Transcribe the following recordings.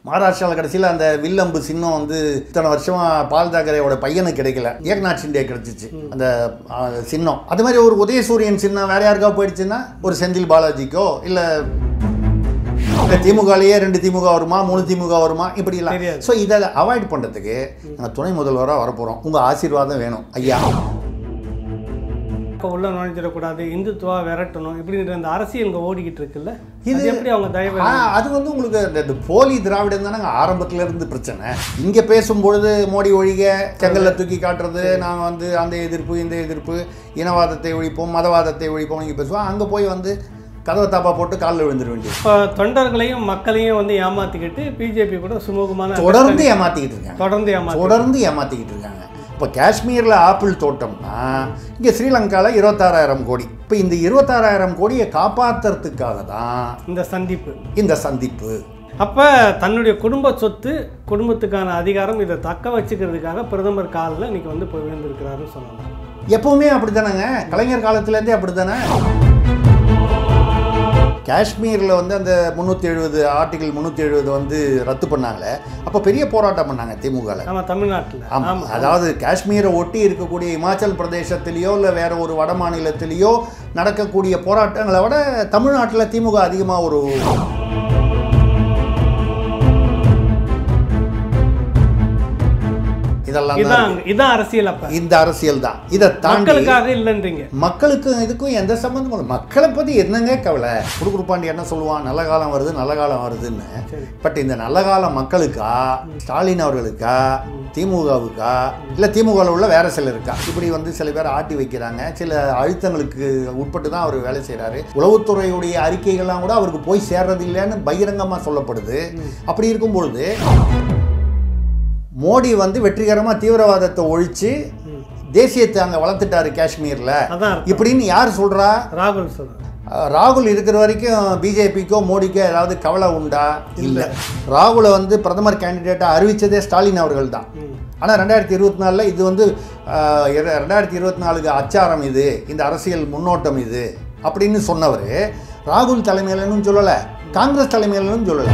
மகாராஷ்டிராவில் கடைசியில் அந்த வில்லம்பு சின்னம் வந்து இத்தனை வருஷமா பால் தாக்கரேயோட பையனுக்கு கிடைக்கல ஏக்நாத் ஷிண்டே கிடைச்சிச்சு அந்த ஆ, சின்னம் அது மாதிரி ஒரு உதயசூரியன் சின்னம் வேற யாருக்கா போயிடுச்சுன்னா ஒரு செந்தில் பாலாஜிக்கோ இல்லை திமுகலயே ரெண்டு திமுக வருமா மூணு திமுக வருமா இப்படி எல்லாம் தெரியாது. ஸோ இதை அவாய்ட் பண்ணுறதுக்கு நாங்கள் துணை முதல்வராக வரப்போகிறோம் உங்கள் ஆசீர்வாதம் வேணும் ஐயா இப்போ உள்ள நுழைஞ்சிடக்கூடாது இந்துத்துவா விரட்டணும் இப்படின்ற அந்த அரசியல் இங்கே ஓடிக்கிட்டு இருக்குல்ல இது- இது எப்படி அவங்க தயவு ஆ, அது வந்து உங்களுக்கு இந்த- இந்த போலி திராவிடம் தானே ஆரம்பத்துல இருந்து பிரச்சனை இங்க பேசும்பொழுது மோடி ஒழிக செங்கல்ல தூக்கி காட்டுறது நான் வந்து அந்த எதிர்ப்பு இந்த எதிர்ப்பு இனவாதத்தை ஒழிப்போம் மதவாதத்தை ஒழிப்போம் நீங்க பேசுவோம் அங்க போய் வந்து கதவை தாப்பா போட்டு காலில் விழுந்துட வேண்டியது இப்போ தொண்டர்களையும் மக்களையும் வந்து ஏமாத்திக்கிட்டு பிஜேபி கூட சுமூகமான தொடர்ந்து ஏமாத்திக்கிட்டு இருக்காங்க தொடர்ந்து ஏமாத்தி தொடர்ந்து ஏமாத்திக்கிட்டு இருக்காங்க இப்போ காஷ்மீரில் ஆப்பிள் தோட்டம்னா இங்கே ஸ்ரீலங்காவில் இருபத்தாறாயிரம் கோடி இப்போ இந்த இருபத்தாறாயிரம் கோடியை காப்பாற்றுறதுக்காக தான் இந்த சந்திப்பு இந்த சந்திப்பு அப்போ தன்னுடைய குடும்ப சொத்து குடும்பத்துக்கான அதிகாரம் இதை தக்க வச்சுக்கிறதுக்காக பிரதமர் காலில் இன்னைக்கு வந்து போய் விழுந்திருக்கிறாருன்னு சொல்லலாம் எப்பவுமே அப்படித்தானேங்க கலைஞர் காலத்துலேருந்தே அப்படித்தானே காஷ்மீரில் வந்து அந்த முந்நூற்றி எழுபது ஆர்டிகல் முந்நூற்றி எழுபது வந்து ரத்து பண்ணாங்களே அப்போ பெரிய போராட்டம் பண்ணாங்க திமுகவில் நம்ம தமிழ்நாட்டில் ஆமாம் அதாவது காஷ்மீரை ஒட்டி இருக்கக்கூடிய இமாச்சல் பிரதேசத்திலேயோ இல்லை வேற ஒரு வட மாநிலத்திலேயோ நடக்கக்கூடிய போராட்டங்களை விட தமிழ்நாட்டில் திமுக அதிகமாக ஒரு இதெல்லாம் தான் இதான் இதான் அரசியல் அப்ப இந்த அரசியல் தான் இதை தாண்டி மக்களுக்காக இல்லைன்றீங்க மக்களுக்கும் இதுக்கும் எந்த சம்மந்தமும் இல்லை மக்களை பற்றி என்னங்க கவலை குடுக்குறுப்பாண்டி என்ன சொல்லுவான் நல்ல காலம் வருது நல்ல காலம் வருதுன்னு சரி. பட் இந்த நல்ல காலம் மக்களுக்கா ஸ்டாலின் அவர்களுக்கா திமுகவுக்கா இல்லை திமுகவில் உள்ள வேற சிலருக்கா இப்படி வந்து சில பேர் ஆட்டி வைக்கிறாங்க சில அழுத்தங்களுக்கு உட்பட்டு தான் அவர் வேலை செய்கிறாரு உளவுத்துறையுடைய அறிக்கைகள்லாம் கூட அவருக்கு போய் சேர்றது இல்லைன்னு பகிரங்கமாக சொல்லப்படுது அப்படி இருக்கும் பொழுது மோடி வந்து வெற்றிகரமாக தீவிரவாதத்தை ஒழிச்சு தேசியத்தை அங்கே வளர்த்துட்டாரு காஷ்மீரில் அதான் அர்த்தம். இப்படின்னு யார் சொல்றா ராகுல் சொல்றாரு அஹ் ராகுல் இருக்கிற வரைக்கும் பிஜேபிக்கோ மோடிக்கோ ஏதாவது கவலை உண்டா இல்லை ராகுலை வந்து பிரதமர் கேண்டிடேட்டாக அறிவித்ததே ஸ்டாலின் அவர்கள் தான் ஆனால் ரெண்டாயிரத்தி இருபத்தி நாலில் இது வந்து அஹ், இர- ரெண்டாயிரத்தி இருபத்தி நாலுக்கு அச்சாரம் இது இந்த அரசியல் முன்னோட்டம் இது அப்படின்னு சொன்னவர் ராகுல் தலைமையிலன்னு சொல்லலை காங்கிரஸ் தலைமையிலன்னு சொல்லலை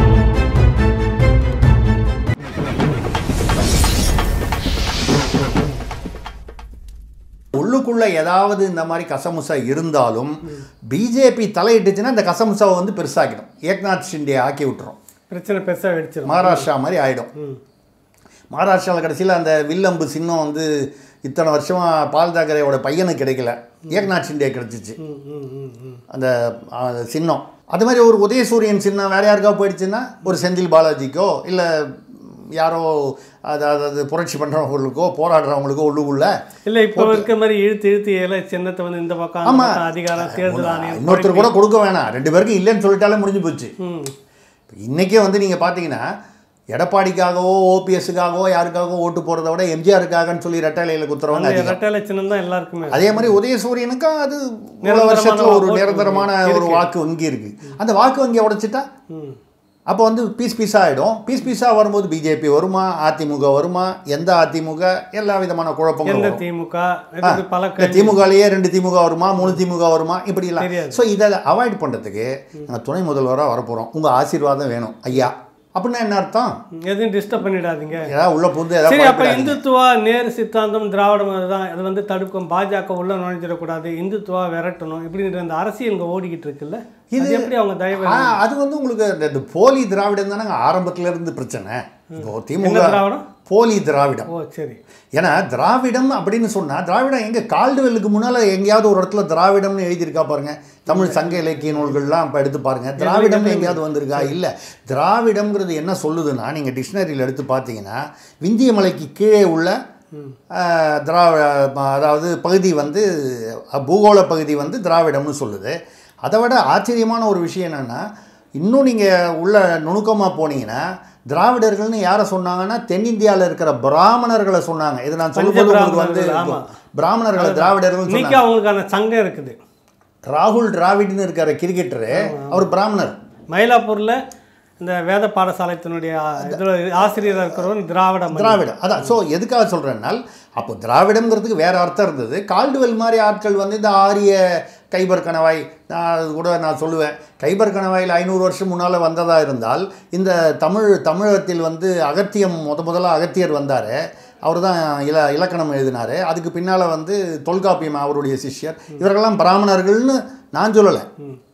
உள்ளுக்குள்ள ஏதாவது இந்த மாதிரி கசமுசா இருந்தாலும் பிஜேபி தலையிட்டுச்சுன்னா இந்த கசமுசாவை வந்து பெருசாக்கிடும் ஏக்நாத் ஷிண்டே ஆக்கி விட்டுரும் பிரச்சனை பெருசா வெடிச்சிடும் மகாராஷ்டிரா மாதிரி ஆயிடும் ம். மகாராஷ்டிராவில் கடைசியில் அந்த வில்லம்பு சின்னம் வந்து இத்தனை வருஷமா பால் தாக்கரேயோட பையனுக்கு கிடைக்கல ஏக்நாத் ஷிண்டே கிடைச்சிச்சு ம், ம், ம், ம். அந்த ஆ, சின்னம் அது மாதிரி ஒரு உதயசூரியன் சின்னம் வேற யாருக்கா போயிடுச்சுன்னா ஒரு செந்தில் பாலாஜிக்கோ இல்லை யாரோ அதாவது அது புரட்சி பண்ணுறவங்களுக்கோ போராடுறவங்களுக்கோ உள்ளுக்குள்ள இல்ல இப்போ இருக்க மாதிரி இழுத்து இழுத்து ஏல சின்னத்தை வந்து இந்த பக்கம் அந்த ஆமா. பக்கம் அதிகாரம் தேர்தல் ஆணையம் இன்னொருத்தர் கூட கொடுக்க வேணாம் ரெண்டு பேருக்கும் இல்லைன்னு சொல்லிட்டாலே முடிஞ்சு போச்சு ம். இப்ப இன்னைக்கே வந்து நீங்கள் பார்த்தீங்கன்னா எடப்பாடிக்காகவோ ஓபிஎஸ்ஸுக்காகவோ யாருக்காகவோ ஓட்டு போகிறத விட எம்ஜிஆருக்காகன்னு சொல்லி ரெட்டாலையில் குத்துறவங்க அந்த அதிகம் ரெட்டையில சின்னம் தான் எல்லாருக்குமே அதே மாதிரி உதயசூரியனுக்கும் அது பல நிரந்தரமான வருஷத்துல ஒரு வாக்கு நிரந்தரமான வங்கி ஒரு வாக்கு வங்கி இருக்கு அந்த வாக்கு வங்கியை உடைச்சிட்டா ம். அப்போ வந்து பீஸ் பீஸாக ஆகிடும் பீஸ் பீஸாக வரும்போது பிஜேபி வருமா அதிமுக வருமா எந்த அதிமுக எல்லா விதமான குழப்பங்களும் எந்த வரும். திமுக இதுக்கு பல இந்த திமுகலயே ரெண்டு திமுக வருமா மூணு திமுக வருமா இப்படி எல்லாம் தெரியாது. ஸோ இதை அவாய்ட் பண்ணுறதுக்கு நாங்கள் துணை முதல்வராக வரப்போகிறோம் உங்கள் ஆசீர்வாதம் வேணும் ஐயா அப்படின்னா என்ன அர்த்தம் எதையும் டிஸ்டர்ப் பண்ணிடாதீங்க ஏதாவது உள்ள புந்து சரி ஏதாவது அப்ப இந்துத்துவா நேரு சித்தாந்தம் திராவிடம் தான் அது வந்து தடுக்கும் பாஜக உள்ள நுழைஞ்சிடக்கூடாது இந்துத்துவா விரட்டணும் இப்படின்ற அந்த அரசியல் இங்க ஓடிக்கிட்டு இருக்குல்ல இது எப்படி அவங்க தயவு ஆ, அது வந்து உங்களுக்கு இந்த- இந்த போலி திராவிடம் தானே ஆரம்பத்துல இருந்து பிரச்சனை இப்போ என்ன திமுக திராவிடம் போலி திராவிடம் ஓ சரி ஏன்னா திராவிடம் அப்படின்னு சொன்னா திராவிடம் எங்க கால்டுவெல்லுக்கு முன்னால எங்கேயாவது ஒரு இடத்துல திராவிடம்னு எழுதியிருக்கா பாருங்க தமிழ் சங்க இலக்கிய நூல்கள்லாம் இப்போ எடுத்து பாருங்க திராவிடம் எங்கேயாவது வந்திருக்கா இல்லை திராவிடம்ங்கிறது என்ன சொல்லுதுன்னா நீங்க டிக்ஷனரியில் எடுத்து பார்த்தீங்கன்னா விந்திய மலைக்கு கீழே உள்ள ஆஹ், திராவிட அதாவது பகுதி வந்து அஹ், பூகோள பகுதி வந்து திராவிடம்னு சொல்லுது அதை விட ஆச்சரியமான ஒரு விஷயம் என்னன்னா இன்னும் நீங்கள் உள்ள நுணுக்கமாக போனீங்கன்னா திராவிடர்கள்னு யாரை சொன்னாங்கன்னா தென்னிந்தியாவில் இருக்கிற பிராமணர்களை சொன்னாங்க இது நான் சொல்லும்போது உங்களுக்கு வந்து பிராமணர்கள், ஆமா. பிராமணர்களை திராவிடர்கள் இன்னைக்கு அவங்களுக்கான சங்கம் இருக்குது ராகுல் டிராவிட்னு இருக்கிற கிரிக்கெட்டரு அவர் பிராமணர் மயிலாப்பூர்ல இந்த வேத பாடசாலைத்தினுடைய இதுல ஆசிரியராக இருக்கிறவன் திராவிட மணி. திராவிடம் அதான் ஸோ எதுக்காக சொல்கிறேன்னால் அப்போ திராவிடம்ங்கிறதுக்கு வேற அர்த்தம் இருந்தது கால்டுவெல் மாதிரி ஆட்கள் வந்து இந்த ஆரிய கைபர் கணவாய் நான் அது கூட நான் சொல்லுவேன் கைபர் கணவாயில் ஐநூறு வருஷம் முன்னால் வந்ததாக இருந்தால் இந்த தமிழ் தமிழகத்தில் வந்து அகத்தியம் முத முதல்ல அகத்தியர் வந்தார் அவர் தான் இல இலக்கணம் எழுதினார் அதுக்கு பின்னால் வந்து தொல்காப்பியம் அவருடைய சிஷ்யர் இவர்களெல்லாம் பிராமணர்கள்னு நான் சொல்லலை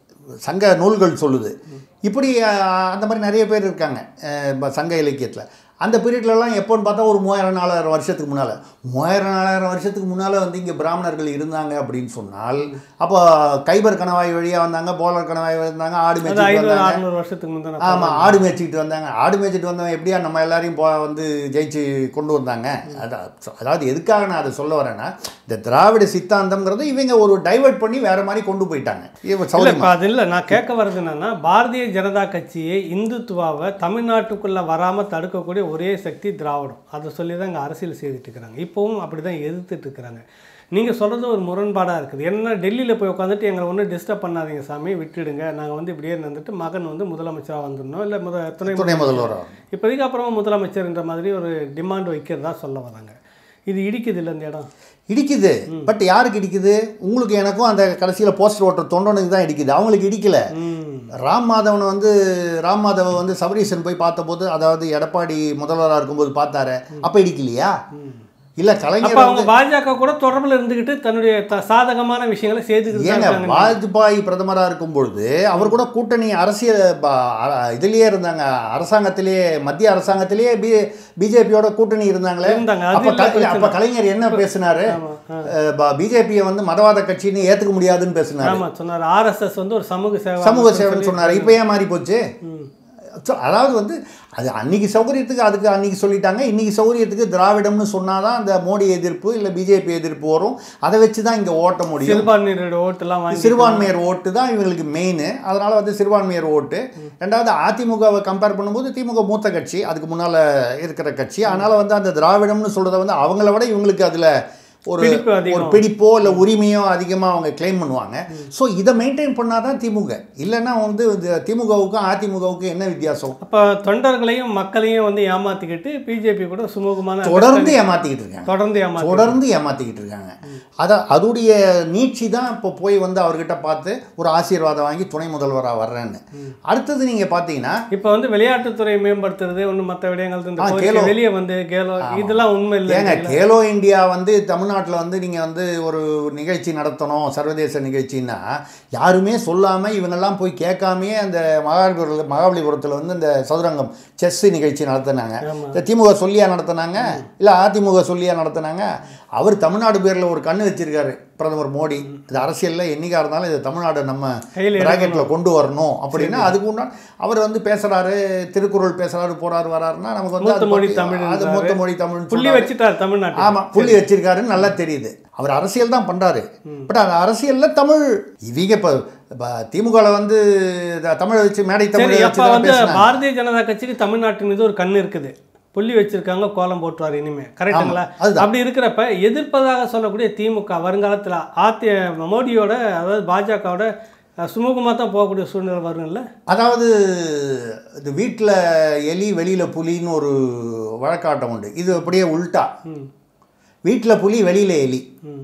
சங்க நூல்கள் சொல்லுது இப்படி அஹ், அந்த மாதிரி நிறைய பேர் இருக்காங்க அஹ், ப- சங்க இலக்கியத்தில் அந்த பீரியட்லலாம் எப்போன்னு பார்த்தா ஒரு மூவாயிரம் நாலாயிரம் வருஷத்துக்கு முன்னால் மூவாயிரம் நாலாயிரம் வருஷத்துக்கு முன்னால் வந்து இங்கே பிராமணர்கள் இருந்தாங்க அப்படின்னு சொன்னால் அப்போ கைபர் கணவாய் வழியாக வந்தாங்க போலர் கணவாய் வந்தாங்க ஆடு அது மேய்ச்சிட்டு ஐநூறு வந்தாங்க அறுநூறு வருஷத்துக்கு முந்தின ஆமாம் ஆடு மேய்ச்சிட்டு வந்தாங்க ஆடு மேய்ச்சிட்டு வந்தவன் எப்படியா நம்ம எல்லாரையும் போ வந்து ஜெயிச்சு கொண்டு வந்தாங்க அதான் அதாவது எதுக்காக நான் அதை சொல்ல வரேன்னா இந்த திராவிட சித்தாந்தம்ங்கிறது இவங்க ஒரு டைவர்ட் பண்ணி வேற மாதிரி கொண்டு போயிட்டாங்க இவ இல்லை சௌரியமா இப்போ அது இல்லை நான் கேட்க வர்றது என்னன்னா பாரதிய ஜனதா கட்சியை இந்துத்துவாவை தமிழ்நாட்டுக்குள்ளே வராமல் தடுக்கக்கூடிய ஒரே சக்தி திராவிடம் அதை சொல்லி தான் இங்கே அரசியல் செய்துட்டு இருக்கிறாங்க இப்போவும் அப்படி தான் எதிர்த்துட்டு இருக்கிறாங்க நீங்கள் சொல்கிறது ஒரு முரண்பாடாக இருக்குது என்ன டெல்லியில் போய் உட்காந்துட்டு எங்களை ஒன்றும் டிஸ்டர்ப் பண்ணாதீங்க சாமி விட்டுடுங்க நாங்கள் வந்து இப்படியே இருந்துட்டு மகன் வந்து முதலமைச்சராக வந்துடணும் இல்லை முத துணை துணை முதல்வராக இப்போதைக்கு அப்புறமா முதலமைச்சர்ன்ற மாதிரி ஒரு டிமாண்ட் வைக்கிறதா சொல்ல வராங்க இது இடிக்குது இல்லை இந்த இடம் இடிக்குது பட் யாருக்கு இடிக்குது உங்களுக்கு எனக்கும் அந்த கடைசியில் போஸ்டர் ஓட்டுற தொண்டனுக்கு தான் இடிக்குது அவங்களுக்கு இடிக்கல ம் ராம் மாதவனை வந்து ராம் மாதவ வந்து சபரீசன் போய் பார்த்தபோது அதாவது எடப்பாடி முதல்வராக இருக்கும்போது பார்த்தாரு அப்போ இடிக்கலையா இல்லை கலைஞர் அப்ப அவங்க பாஜக கூட தொடர்பில் இருந்துகிட்டு தன்னுடைய த- சாதகமான விஷயங்களை செய்துக்கிட்டு தான் ஏங்க இருக்காங்க வாஜ்பாய் பிரதமராக இருக்கும் பொழுது அவர் கூட கூட்டணி அரசியல் ப- அ- இதுலயே இருந்தாங்க அரசாங்கத்திலேயே மத்திய அரசாங்கத்திலேயே பி பிஜேபியோட கூட்டணி இருந்தாங்களே இருந்தாங்க. அது அப்ப இல்ல க- இல்ல, அப்ப கலைஞர் என்ன பேசினாரு ஆமா, பிஜேபியை வந்து மதவாத கட்சின்னு ஏத்துக்க முடியாதுன்னு பேசினாரு ஆமா சொன்னார் ஆர்எஸ்எஸ் வந்து ஒரு சமூக சேவை சமூக சேவைன்னு சொன்னாரு இப்போ ஏன் மாறி போச்சு So, அதாவது வந்து அது அன்னைக்கு சௌகரியத்துக்கு அதுக்கு அன்னைக்கு சொல்லிட்டாங்க இன்னைக்கு சௌகரியத்துக்கு திராவிடம்னு சொன்னாதான் அந்த மோடி எதிர்ப்பு இல்லை பிஜேபி எதிர்ப்பு வரும் அதை வச்சு தான் இங்கே ஓட்ட முடியும் சிறுபான்மையினரோட ஓட்டெல்லாம் வாங்கி சிறுபான்மையர் ஓட்டு தான் இவங்களுக்கு மெயின் அதனால வந்து சிறுபான்மையர் ஓட்டு ரெண்டாவது அதிமுகவை கம்பேர் பண்ணும்போது திமுக மூத்த கட்சி அதுக்கு முன்னால் இருக்கிற கட்சி அதனால வந்து அந்த திராவிடம்னு சொல்கிறத வந்து அவங்கள விட இவங்களுக்கு அதில் ஒரு பிடிப்பு அதிகம். ஒரு பிடிப்போ இல்லை உரிமையோ அதிகமாக அவங்க கிளைம் பண்ணுவாங்க ஸோ இதை மெயின்டைன் பண்ணால் தான் திமுக இல்லைன்னா வந்து இது திமுகவுக்கும் அதிமுகவுக்கும் என்ன வித்தியாசம் அப்ப தொண்டர்களையும் மக்களையும் வந்து ஏமாத்திக்கிட்டு பிஜேபி கூட சுமூகமான தொடர்ந்து ஏமாற்றிக்கிட்டு இருக்காங்க தொடர்ந்து ஏமாத்தி தொடர்ந்து ஏமாற்றிக்கிட்டு இருக்காங்க அதை அதோடைய நீட்சி தான் இப்போ போய் வந்து அவர்கிட்ட பார்த்து ஒரு ஆசீர்வாதம் வாங்கி துணை முதல்வராக வர்றேன்னு அடுத்தது நீங்கள் பார்த்தீங்கன்னா இப்ப வந்து விளையாட்டுத்துறை மேம்படுத்துறது ஒண்ணு மற்ற விடயங்கள் இந்த ஆ, கோரிக்கை கேலோ. வெளியே வந்து கேலோ இதெல்லாம் உண்மை இல்லை ஏங்க கேலோ இந்தியா வந்து தமிழ்நாட்டில் வந்து நீங்கள் வந்து ஒரு நிகழ்ச்சி நடத்தணும் சர்வதேச நிகழ்ச்சின்னா யாருமே சொல்லாமல் இவங்கெல்லாம் போய் கேட்காமையே அந்த மகாபலிபுரத்தில் மகாபலிபுரத்தில் வந்து இந்த சதுரங்கம் செஸ் நிகழ்ச்சி நடத்தினாங்க ஆமா. இந்த திமுக சொல்லியா நடத்தினாங்க இல்லை அதிமுக சொல்லியா நடத்தினாங்க அவர் தமிழ்நாடு பேரில் ஒரு கண்ணு வச்சிருக்காரு பிரதமர் மோடி இது அரசியலில் என்னைக்கா இருந்தாலும் இது தமிழ்நாடு நம்ம கையில பிராக்கெட்டில் கொண்டு வரணும் அப்படின்னா அதுக்கு உண்டான அவர் வந்து பேசுறாரு திருக்குறள் பேசுறாரு போறாரு வராருன்னா நமக்கு வந்து மூத்த அது மொழி பத்தி- தமிழ் அது மூத்த மொழி தமிழ் புள்ளி வச்சுட்டார் தமிழ்நாட்டில் ஆமா புள்ளி வச்சிருக்காருன்னு நல்லா தெரியுது அவர் அரசியல் தான் பண்றாரு பட் அந்த அரசியல்ல தமிழ் இவங்க இப்போ திமுகவில் வந்து த- தமிழை வச்சு மேடை தமிழை சரி வச்சு அப்ப தான் வந்து பேசுனாங்க பாரதிய ஜனதா கட்சிக்கு தமிழ்நாட்டின் மீது ஒரு கண் இருக்குது புள்ளி வச்சிருக்காங்க கோலம் போட்டுவார் இனிமே கரெக்டுங்களா ஆமா, அதுதான். அப்படி இருக்கிறப்ப எதிர்ப்பதாக சொல்லக்கூடிய திமுக வருங்காலத்தில் அதி மோடியோட அதாவது பாஜகவோட சுமூகமாக தான் போகக்கூடிய சூழ்நிலை வரும்ல அதாவது இது வீட்டில் எலி வெளியில் புலின்னு ஒரு வழக்காட்டம் உண்டு இது அப்படியே உல்டா ம் வீட்டில் புலி வெளியில் எலி ம்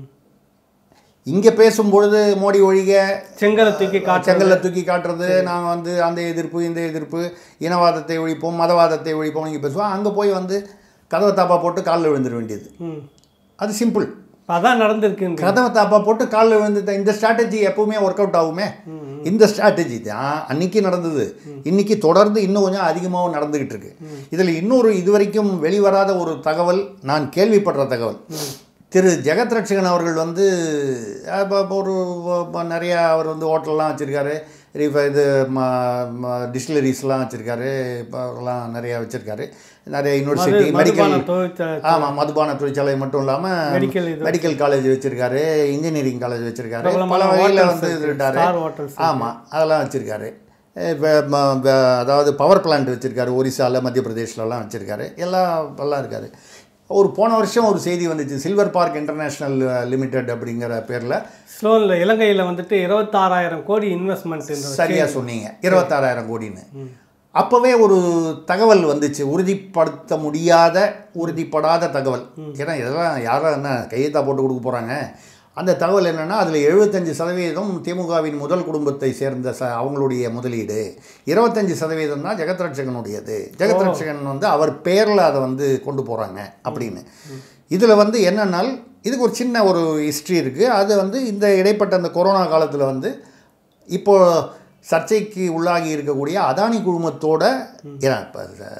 இங்கே பேசும்பொழுது மோடி ஒழிக செங்கலை தூக்கி காட்டு செங்கல்ல தூக்கி காட்டுறது நாங்கள் வந்து அந்த எதிர்ப்பு இந்த எதிர்ப்பு இனவாதத்தை ஒழிப்போம் மதவாதத்தை ஒழிப்போம் இங்கே பேசுவோம் அங்கே போய் வந்து கதவை தாப்பா போட்டு காலில் விழுந்துட வேண்டியது ம் அது சிம்பிள் அதான் நடந்திருக்குங்க கதவை தாப்பா போட்டு காலில் விழுந்து இந்த ஸ்ட்ராட்டஜி எப்பவுமே ஒர்க் அவுட் ஆகுமே இந்த ஸ்ட்ராட்டஜி தான் அன்னைக்கு நடந்தது இன்னைக்கு தொடர்ந்து இன்னும் கொஞ்சம் அதிகமாகவும் நடந்துகிட்டு இருக்கு இதில் இன்னொரு இதுவரைக்கும் வெளிவராத ஒரு தகவல் நான் கேள்விப்படுற தகவல் திரு ஜெகத் ரட்சகன் அவர்கள் வந்து அஹ், இப்ப- இப்ப ஒரு வ- நிறைய அவர் வந்து ஹோட்டல்லாம் வச்சுருக்காரு இது டிஸ்டிலரிஸ்லாம் வச்சுருக்காரு இப்போ எல்லாம் நிறையா வச்சுருக்காரு நிறைய யூனிவர்சிட்டி மெடிக்கல் மதுபான தொழிற்சாலை ஆமாம் மதுபான தொழிற்சாலை மட்டும் இல்லாமல் மெடிக்கல் இது மெடிக்கல் காலேஜ் வச்சிருக்காரு இன்ஜினியரிங் காலேஜ் வச்சிருக்காரு பிரபலமான பல வகையில் hotels வந்து இருக்கு. இருக்காரு Star hotels ஆமாம் அதெல்லாம் வச்சிருக்காரு அஹ் வ- ம- வ- அதாவது பவர் பிளான்ட் வச்சிருக்காரு ஒரிசால மத்திய பிரதேஷ்லலாம் வச்சிருக்காரு எல்லாம் எல்லாம் இருக்காரு ஒரு போன வருஷம் ஒரு செய்தி வந்துச்சு சில்வர் பார்க் இன்டர்நேஷ்னல் லிமிடெட் அப்படிங்கிற பேரில் ஸ்லோனில் இலங்கையில் வந்துட்டு இருபத்தாறாயிரம் கோடி இன்வெஸ்ட்மெண்ட் சரியாக சொன்னீங்க இருபத்தாறாயிரம் கோடின்னு அப்போவே ஒரு தகவல் வந்துச்சு உறுதிப்படுத்த முடியாத உறுதிப்படாத தகவல் ஏன்னா இதெல்லாம் யாரும் என்ன கையெழுத்தா போட்டு கொடுக்க போகிறாங்க அந்த தகவல் என்னென்னா அதில் எழுபத்தஞ்சு சதவீதம் திமுகவின் முதல் குடும்பத்தை சேர்ந்த ச அவங்களுடைய முதலீடு இருபத்தஞ்சு சதவீதம் தான் ஜெகத் ரட்சகனுடையது ஜெகத் ரட்சகன் வந்து அவர் பேரில் அதை வந்து கொண்டு போகிறாங்க அப்படின்னு இதில் வந்து என்னன்னால் இதுக்கு ஒரு சின்ன ஒரு ஹிஸ்ட்ரி இருக்குது அது வந்து இந்த இடைப்பட்ட அந்த கொரோனா காலத்தில் வந்து இப்போ சர்ச்சைக்கு உள்ளாகி இருக்கக்கூடிய அதானி குழுமத்தோட ஏன்னா இப்போ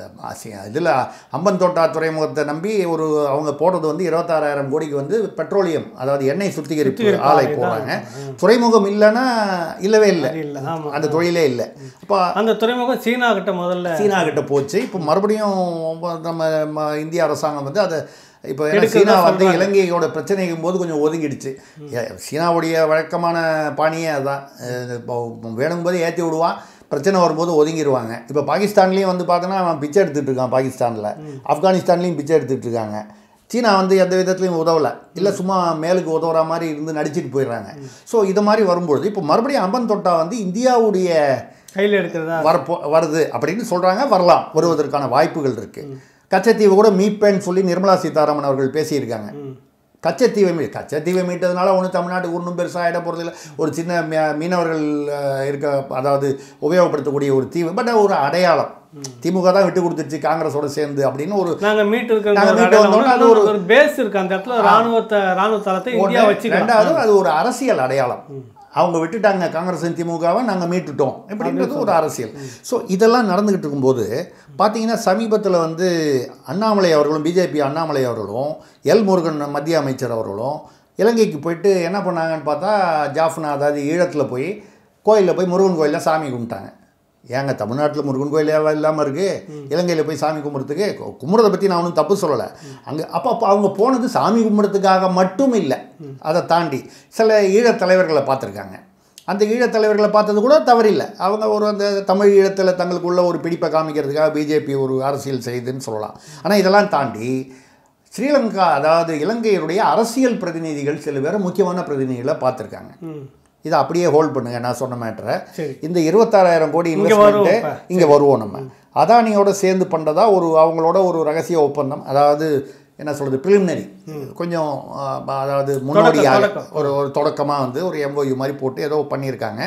இதில் அம்பன் தோட்டா துறைமுகத்தை நம்பி ஒரு அவங்க போடுறது வந்து இருபத்தாறாயிரம் கோடிக்கு வந்து பெட்ரோலியம் அதாவது எண்ணெய் சுத்திகரிப்பு சுத்திகரிப்பு ஆலை ஆலை தான் போடுறாங்க துறைமுகம் இல்லைன்னா இல்லவே இல்லை அது இல்லை ஆமாம் அந்த தொழிலே இல்லை அப்போ அந்த துறைமுகம் சீனா கிட்ட முதல்ல சீனா கிட்ட போச்சு இப்போ மறுபடியும் நம்ம ம- இந்திய அரசாங்கம் வந்து அதை இப்போ ஏன்னா எடுக்கிறதா சீனா வந்து சொல்றாங்க. இலங்கையோட பிரச்சனைக்கும் போது கொஞ்சம் ஒதுங்கிடுச்சு ஏ, சீனாவுடைய வழக்கமான பாணியே அதுதான் அஹ் இப்போ வேணும்போது ஏற்றி விடுவான் பிரச்சனை வரும்போது ஒதுங்கிடுவாங்க இப்போ பாகிஸ்தான்லேயும் வந்து பார்த்தோன்னா அவன் பிச்சை எடுத்துகிட்டு இருக்கான் பாகிஸ்தானில் ஆப்கானிஸ்தான்லேயும் பிச்சை எடுத்துகிட்டு இருக்காங்க சீனா வந்து எந்த விதத்துலையும் உதவலை இல்லை சும்மா மேலுக்கு உதவுற மாதிரி இருந்து நடிச்சிட்டு போயிடுறாங்க ஸோ இது மாதிரி வரும்பொழுது இப்போ மறுபடியும் அம்பன் தொட்டா வந்து இந்தியாவுடைய கையில் எடுக்கிறதா வரப்போ வருது அப்படின்னு சொல்கிறாங்க வரலாம் வருவதற்கான வாய்ப்புகள் இருக்குது கச்சத்தீவு கூட மீட்பேன்னு சொல்லி நிர்மலா சீதாராமன் அவர்கள் பேசியிருக்காங்க கச்சத்தீவை மீ கச்சத்தீவை மீட்டதுனால ஒன்றும் தமிழ்நாட்டுக்கு ஒன்றும் பெருசாக ஆகிட போகிறதில்ல ஒரு சின்ன மீ- மீனவர்கள் அஹ், இருக்க அதாவது உபயோகப்படுத்தக்கூடிய ஒரு தீவு பட் ஒரு அடையாளம் திமுக தான் விட்டு கொடுத்துருச்சு காங்கிரஸோட சேர்ந்து அப்படின்னு ஒரு நாங்க மீட்டு இருக்கிற நாங்க ஒரு மீட்டு அடையாளம் வந்தோம்னா அது வந்து ஒரு- ஒரு பேஸ் இருக்கு அந்த இடத்துல ராணுவத்தை ராணுவ தளத்தை இந்தியா ஒண்ணு. வச்சுக்கலாம் ரெண்டாவது அது ஒரு அரசியல் அடையாளம் அவங்க விட்டுட்டாங்க காங்கிரஸ் திமுகவை நாங்கள் மீட்டுட்டோம் இப்படின்றது ஒரு அரசியல் ஸோ இதெல்லாம் நடந்துக்கிட்டு இருக்கும்போது பார்த்தீங்கன்னா சமீபத்தில் வந்து அண்ணாமலை அவர்களும் பிஜேபி அண்ணாமலை அவர்களும் எல் முருகன் மத்திய அமைச்சர் அவர்களும் இலங்கைக்கு போயிட்டு என்ன பண்ணாங்கன்னு பார்த்தா ஜாஃப்னா அதாவது ஈழத்தில் போய் கோயிலில் போய் முருகன் கோயிலில் சாமி கும்பிட்டாங்க ஏங்க தமிழ்நாட்டில் முருகன் கோயில் இல்லாமல் இருக்குது இலங்கையில் போய் சாமி கும்பிட்றதுக்கு கு- கும்பிட்றத பற்றி நான் ஒன்றும் தப்பு சொல்லலை அங்கே அப்போ அப்போ அவங்க போனது சாமி கும்பிட்றதுக்காக மட்டும் இல்லை அதை தாண்டி சில ஈழத் தலைவர்களை பார்த்துருக்காங்க அந்த ஈழத் தலைவர்களை பார்த்தது கூட தவறில்லை அவங்க ஒரு அந்த தமிழ் ஈழத்தில் தங்களுக்குள்ள ஒரு பிடிப்பை காமிக்கிறதுக்காக பிஜேபி ஒரு அரசியல் செய்யுதுன்னு சொல்லலாம் ஆனால் இதெல்லாம் தாண்டி ஸ்ரீலங்கா அதாவது இலங்கையருடைய அரசியல் பிரதிநிதிகள் சில பேர் முக்கியமான பிரதிநிதிகளை பார்த்துருக்காங்க ம். இதை அப்படியே ஹோல்ட் பண்ணுங்க நான் சொன்ன மேட்டரை சரி இந்த இருபத்தாறாயிரம் கோடி இங்க வருவோம் இன்வெஸ்ட்மெண்ட்டு இப்ப. இங்கே வருவோம் நம்ம அதானியோட சேர்ந்து பண்ணுறதா ஒரு அவங்களோட ஒரு ரகசிய ஒப்பந்தம் அதாவது என்ன சொல்கிறது preliminary கொஞ்சம் ஆ, அதாவது முன்னோடியாக தொடக்கம். ஒரு ஒரு தொடக்கமாக வந்து ஒரு எம்ஓயு மாதிரி போட்டு ஏதோ பண்ணியிருக்காங்க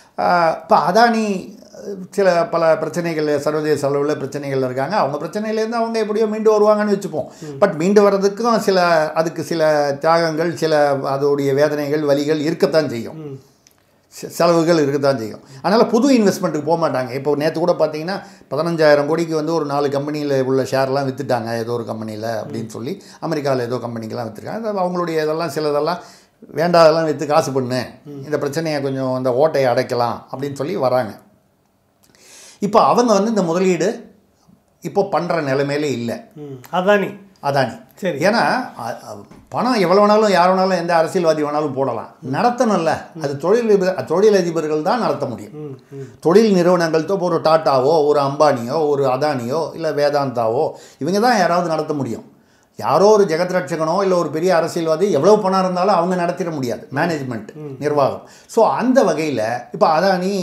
இப்போ அதானி சில பல பிரச்சனைகள் சர்வதேச அளவில் பிரச்சனைகள் இருக்காங்க அவங்க பிரச்சனையிலேருந்து அவங்க எப்படியோ மீண்டு வருவாங்கன்னு வச்சுப்போம் பட் மீண்டு வர்றதுக்கும் சில அதுக்கு சில தியாகங்கள் சில அதோடைய வேதனைகள் வலிகள் இருக்கத்தான் செய்யும் ம். செ- செலவுகள் இருக்கத்தான் செய்யும் அதனால் புது இன்வெஸ்ட்மெண்ட்டுக்கு போக மாட்டாங்க இப்போ நேற்று கூட பார்த்தீங்கன்னா பதினஞ்சாயிரம் கோடிக்கு வந்து ஒரு நாலு கம்பெனியில் உள்ள ஷேர்லாம் விற்றுட்டாங்க ஏதோ ஒரு கம்பெனியில் அப்படின்னு சொல்லி அமெரிக்காவில் ஏதோ கம்பெனிக்கெல்லாம் விற்றுருக்காங்க அது அவங்களுடைய இதெல்லாம் சிலதெல்லாம் வேண்டாதெல்லாம் விற்று காசு பண்ணு இந்த பிரச்சனையை கொஞ்சம் அந்த ஓட்டையை அடைக்கலாம் அப்படின்னு சொல்லி வராங்க இப்போ அவங்க வந்து இந்த முதலீடு இப்போ பண்ணுற நிலைமையில இல்லை ம். அதானி அதானி சரி. ஏன்னா அ- அ- பணம் எவ்வளோ வேணாலும் யார் வேணாலும் எந்த அரசியல்வாதி வேணாலும் போடலாம் நடத்தணும்ல அது தொழில் தொழிலதிபர்கள் தான் நடத்த முடியும் ம் ம் தொழில் நிறுவனங்கள் இப்போ ஒரு டாட்டாவோ ஒரு அம்பானியோ ஒரு அதானியோ இல்லை வேதாந்தாவோ இவங்க தான் யாராவது நடத்த முடியும் யாரோ ஒரு ஜெகத் ரட்சகனோ இல்லை ஒரு பெரிய அரசியல்வாதி எவ்வளோ பணம் இருந்தாலும் அவங்க நடத்திட முடியாது மேனேஜ்மெண்ட் நிர்வாகம் ஸோ அந்த வகையில் இப்போ அதானி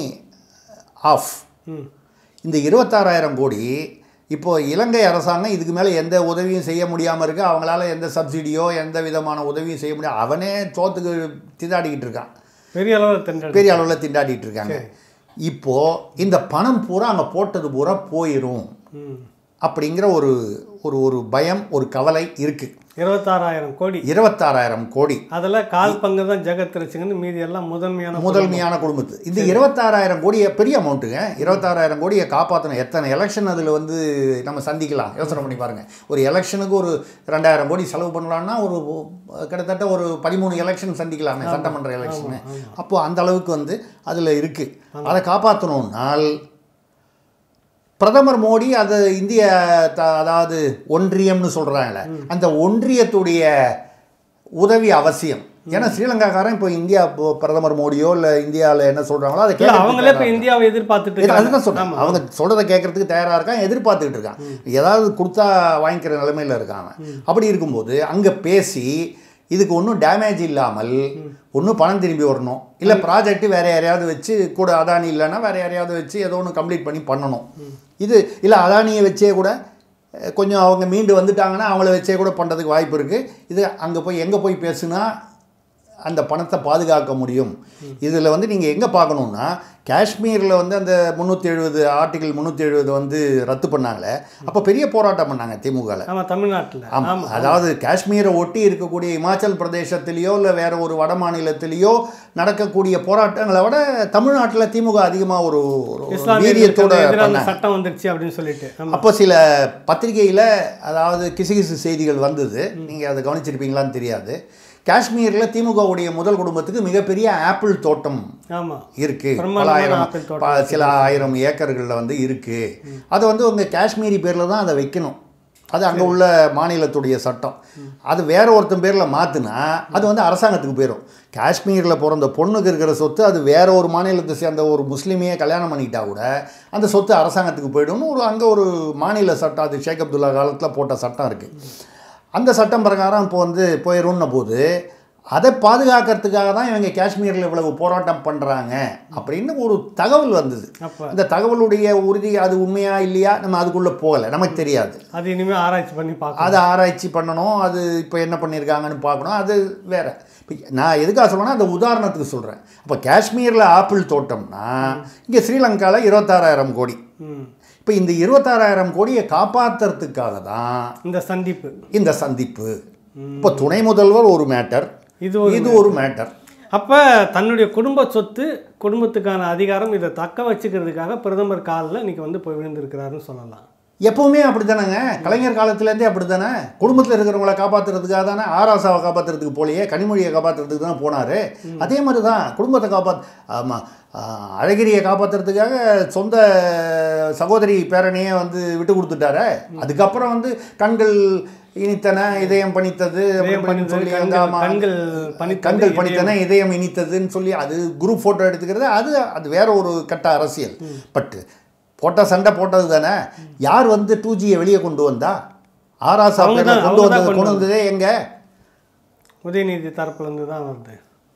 ஆஃப் ம் இந்த இருபத்தாறாயிரம் கோடி இப்போ இலங்கை அரசாங்கம் இதுக்கு மேலே எந்த உதவியும் செய்ய முடியாமல் இருக்கு அவங்களால எந்த சப்சிடியோ எந்த விதமான உதவியும் செய்ய முடியாது அவனே சோத்துக்கு திண்டாடிக்கிட்டு இருக்கான் பெரிய அளவில் தென்றல் பெரிய அளவில் திண்டாடிட்டு இருக்காங்க இப்போ இந்த பணம் பூரா அங்கே போட்டது பூரா போயிடும் ம் அப்படிங்கிற ஒரு ஒரு ஒரு பயம் ஒரு கவலை இருக்கு இருபத்தாறாயிரம் கோடி இருபத்தாறாயிரம் கோடி அதில் கால் பங்கு தான் ஜெகத் ரசிகன் மீதி எல்லாம் முதன்மையான முதன்மையான குடும்பத்து இந்த இருபத்தாறாயிரம் கோடியை பெரிய அமௌண்ட்டுங்க இருபத்தாறாயிரம் கோடியை காப்பாற்றணும் எத்தனை எலெக்ஷன் அதில் வந்து நம்ம சந்திக்கலாம் யோசனை பண்ணி பாருங்க ஒரு எலெக்ஷனுக்கு ஒரு ரெண்டாயிரம் கோடி செலவு பண்ணலாம்னா ஒரு கிட்டத்தட்ட ஒரு பதிமூணு எலெக்ஷன் சந்திக்கலாமே சட்டமன்ற எலெக்ஷனு அப்போது அந்த அளவுக்கு வந்து அதில் இருக்குது அதை காப்பாற்றணும்னால் பிரதமர் மோடி அது இந்திய த- அதாவது ஒன்றியம்னு சொல்கிறாங்களே அந்த ஒன்றியத்துடைய உதவி அவசியம் ஏன்னா ஸ்ரீலங்காக்காரன் இப்போ இந்தியா இப்போ பிரதமர் மோடியோ இல்லை இந்தியாவில் என்ன சொல்கிறாங்களோ அதை இல்லை கேட்கறதுக்கு அவங்களே இப்போ தயாரா இந்தியாவை எதிர்பார்த்துட்டு இருக்காங்க. இருக்காங்க அதுதான் சொல்றேன் அவங்க சொல்கிறத கேட்கறதுக்கு தயாராக இருக்கான் எதிர்பார்த்துக்கிட்டு இருக்கான் ஏதாவது கொடுத்தா வாங்கிக்கிற நிலைமையில் இருக்காங்க அப்படி இருக்கும்போது அங்கே பேசி இதுக்கு ஒன்றும் டேமேஜ் இல்லாமல் ஒன்றும் பணம் திரும்பி வரணும் இல்லை ப்ராஜெக்ட் வேற யாரையாவது வச்சு கூட அதானி இல்லைன்னா வேற யாரையாவது வச்சு ஏதோ ஒன்று கம்ப்ளீட் பண்ணி பண்ணணும் இது இல்லை அதானியை வச்சே கூட அஹ், கொஞ்சம் அவங்க மீண்டு வந்துட்டாங்கன்னா அவங்கள வச்சே கூட பண்ணுறதுக்கு வாய்ப்பு இருக்குது இது அங்கே போய் எங்கே போய் பேசுனா அந்த பணத்தை பாதுகாக்க முடியும் இதில் வந்து நீங்கள் எங்கே பார்க்கணுன்னா காஷ்மீரில் வந்து அந்த முந்நூற்றி எழுபது ஆர்டிகல் முந்நூற்றி எழுபது வந்து ரத்து பண்ணாங்களே அப்போ பெரிய போராட்டம் பண்ணாங்க திமுகவில் ஆமா தமிழ்நாட்டுல ஆமாம் ஆமா அதாவது காஷ்மீரை ஒட்டி இருக்கக்கூடிய இமாச்சல் பிரதேசத்திலேயோ இல்லை வேற ஒரு வட மாநிலத்திலேயோ நடக்கக்கூடிய போராட்டங்களை விட தமிழ்நாட்டில் திமுக அதிகமாக ஒரு ஒரு வீரியத்தோட இஸ்லாமியர்களுக்கு எதிரான பண்ணாங்க சட்டம் வந்துருச்சு அப்படின்னு சொல்லிட்டு ஆமா அப்போ சில பத்திரிகையில் அதாவது கிசுகிசு செய்திகள் வந்தது நீங்கள் அதை கவனிச்சிருப்பீங்களான்னு தெரியாது காஷ்மீரில் திமுகவுடைய முதல் குடும்பத்துக்கு மிகப்பெரிய ஆப்பிள் தோட்டம் ஆமா இருக்கு பல பிரம்மாண்டமான ஆயிரம் ஆப்பிள் தோட்டம் ப- சில ஆயிரம் ஏக்கர்களில் வந்து இருக்கு அது வந்து உங்க காஷ்மீரி பேரில் தான் அதை வைக்கணும் அது அங்கே உள்ள மாநிலத்துடைய சட்டம் அது வேற ஒருத்தன் பேரில் மாற்றினா அது வந்து அரசாங்கத்துக்கு போயிடும் காஷ்மீரில் பிறந்த பொண்ணுக்கு இருக்கிற சொத்து அது வேற ஒரு மாநிலத்தை சேர்ந்த ஒரு முஸ்லீமையே கல்யாணம் பண்ணிக்கிட்டா கூட அந்த சொத்து அரசாங்கத்துக்கு போயிடும்னு ஒரு அங்கே ஒரு மாநில சட்டம் அது ஷேக் அப்துல்லா காலத்தில் போட்ட சட்டம் இருக்குது அந்த சட்டம் பிரகாரம் இப்போ வந்து போயிடும்ன போது அதை பாதுகாக்கிறதுக்காக தான் இவங்க காஷ்மீரில் இவ்வளவு போராட்டம் பண்ணுறாங்க அப்படின்னு ஒரு தகவல் வந்தது அப்ப அந்த தகவலுடைய உறுதி அது உண்மையா இல்லையா நம்ம அதுக்குள்ளே போகலை நமக்கு தெரியாது அது இனிமே ஆராய்ச்சி பண்ணி பார்க்கணும் அதை ஆராய்ச்சி பண்ணணும் அது இப்போ என்ன பண்ணியிருக்காங்கன்னு பார்க்கணும் அது வேற இப்போ நான் எதுக்காக சொல்றேன்னா அந்த உதாரணத்துக்கு சொல்கிறேன் அப்போ காஷ்மீரில் ஆப்பிள் தோட்டம்னா இங்கே ஸ்ரீலங்காவில் இருபத்தாறாயிரம் கோடி ம். இப்போ இந்த இருபத்தாறாயிரம் கோடியை காப்பாற்றுறதுக்காக தான் இந்த சந்திப்பு இந்த சந்திப்பு இப்போ துணை முதல்வர் ஒரு மேட்டர் இது ஒரு இது ஒரு மேட்டர் அப்ப தன்னுடைய குடும்ப சொத்து குடும்பத்துக்கான அதிகாரம் இதை தக்க வச்சுக்கிறதுக்காக பிரதமர் காலில் இன்னைக்கு வந்து போய் விழுந்திருக்கிறாருன்னு சொல்லலாம் எப்பவுமே அப்படித்தானேங்க கலைஞர் காலத்துலேருந்தே அப்படி தானே குடும்பத்தில் இருக்கிறவங்கள காப்பாற்றுறதுக்காக தானே ஆராசாவை காப்பாற்றுறதுக்கு போலையே கனிமொழியை காப்பாற்றுறதுக்கு தான் போனார் அதே மாதிரி தான் குடும்பத்தை காப்பாத் ஆமாம் அழகிரியை காப்பாற்றுறதுக்காக சொந்த சகோதரி பேரனையே வந்து விட்டு கொடுத்துட்டாரு அதுக்கப்புறம் வந்து கண்கள் இனித்தன இதயம் பணித்தது இதயம் அப்படின்னு பணித்தது, சொல்லி கண்கள் ஆமா. கண்கள் பணித்தது, கண்கள் இதயம் பணித்தன இதயம் இனித்ததுன்னு சொல்லி அது குரூப் ஃபோட்டோ எடுத்துக்கிறது அது அது வேற ஒரு கட்ட அரசியல் பட் போட்ட சண்டை போட்டது தானே யார் வந்து டூ ஜியை வெளியே கொண்டு வந்தா ஆராசா அவங்க பேர்ல தான், கொண்டு அவங்க தான் வந்தது கொண்டு கொண்டு வந்ததே எங்க உதயநிதி தரப்புல இருந்து தான் வருது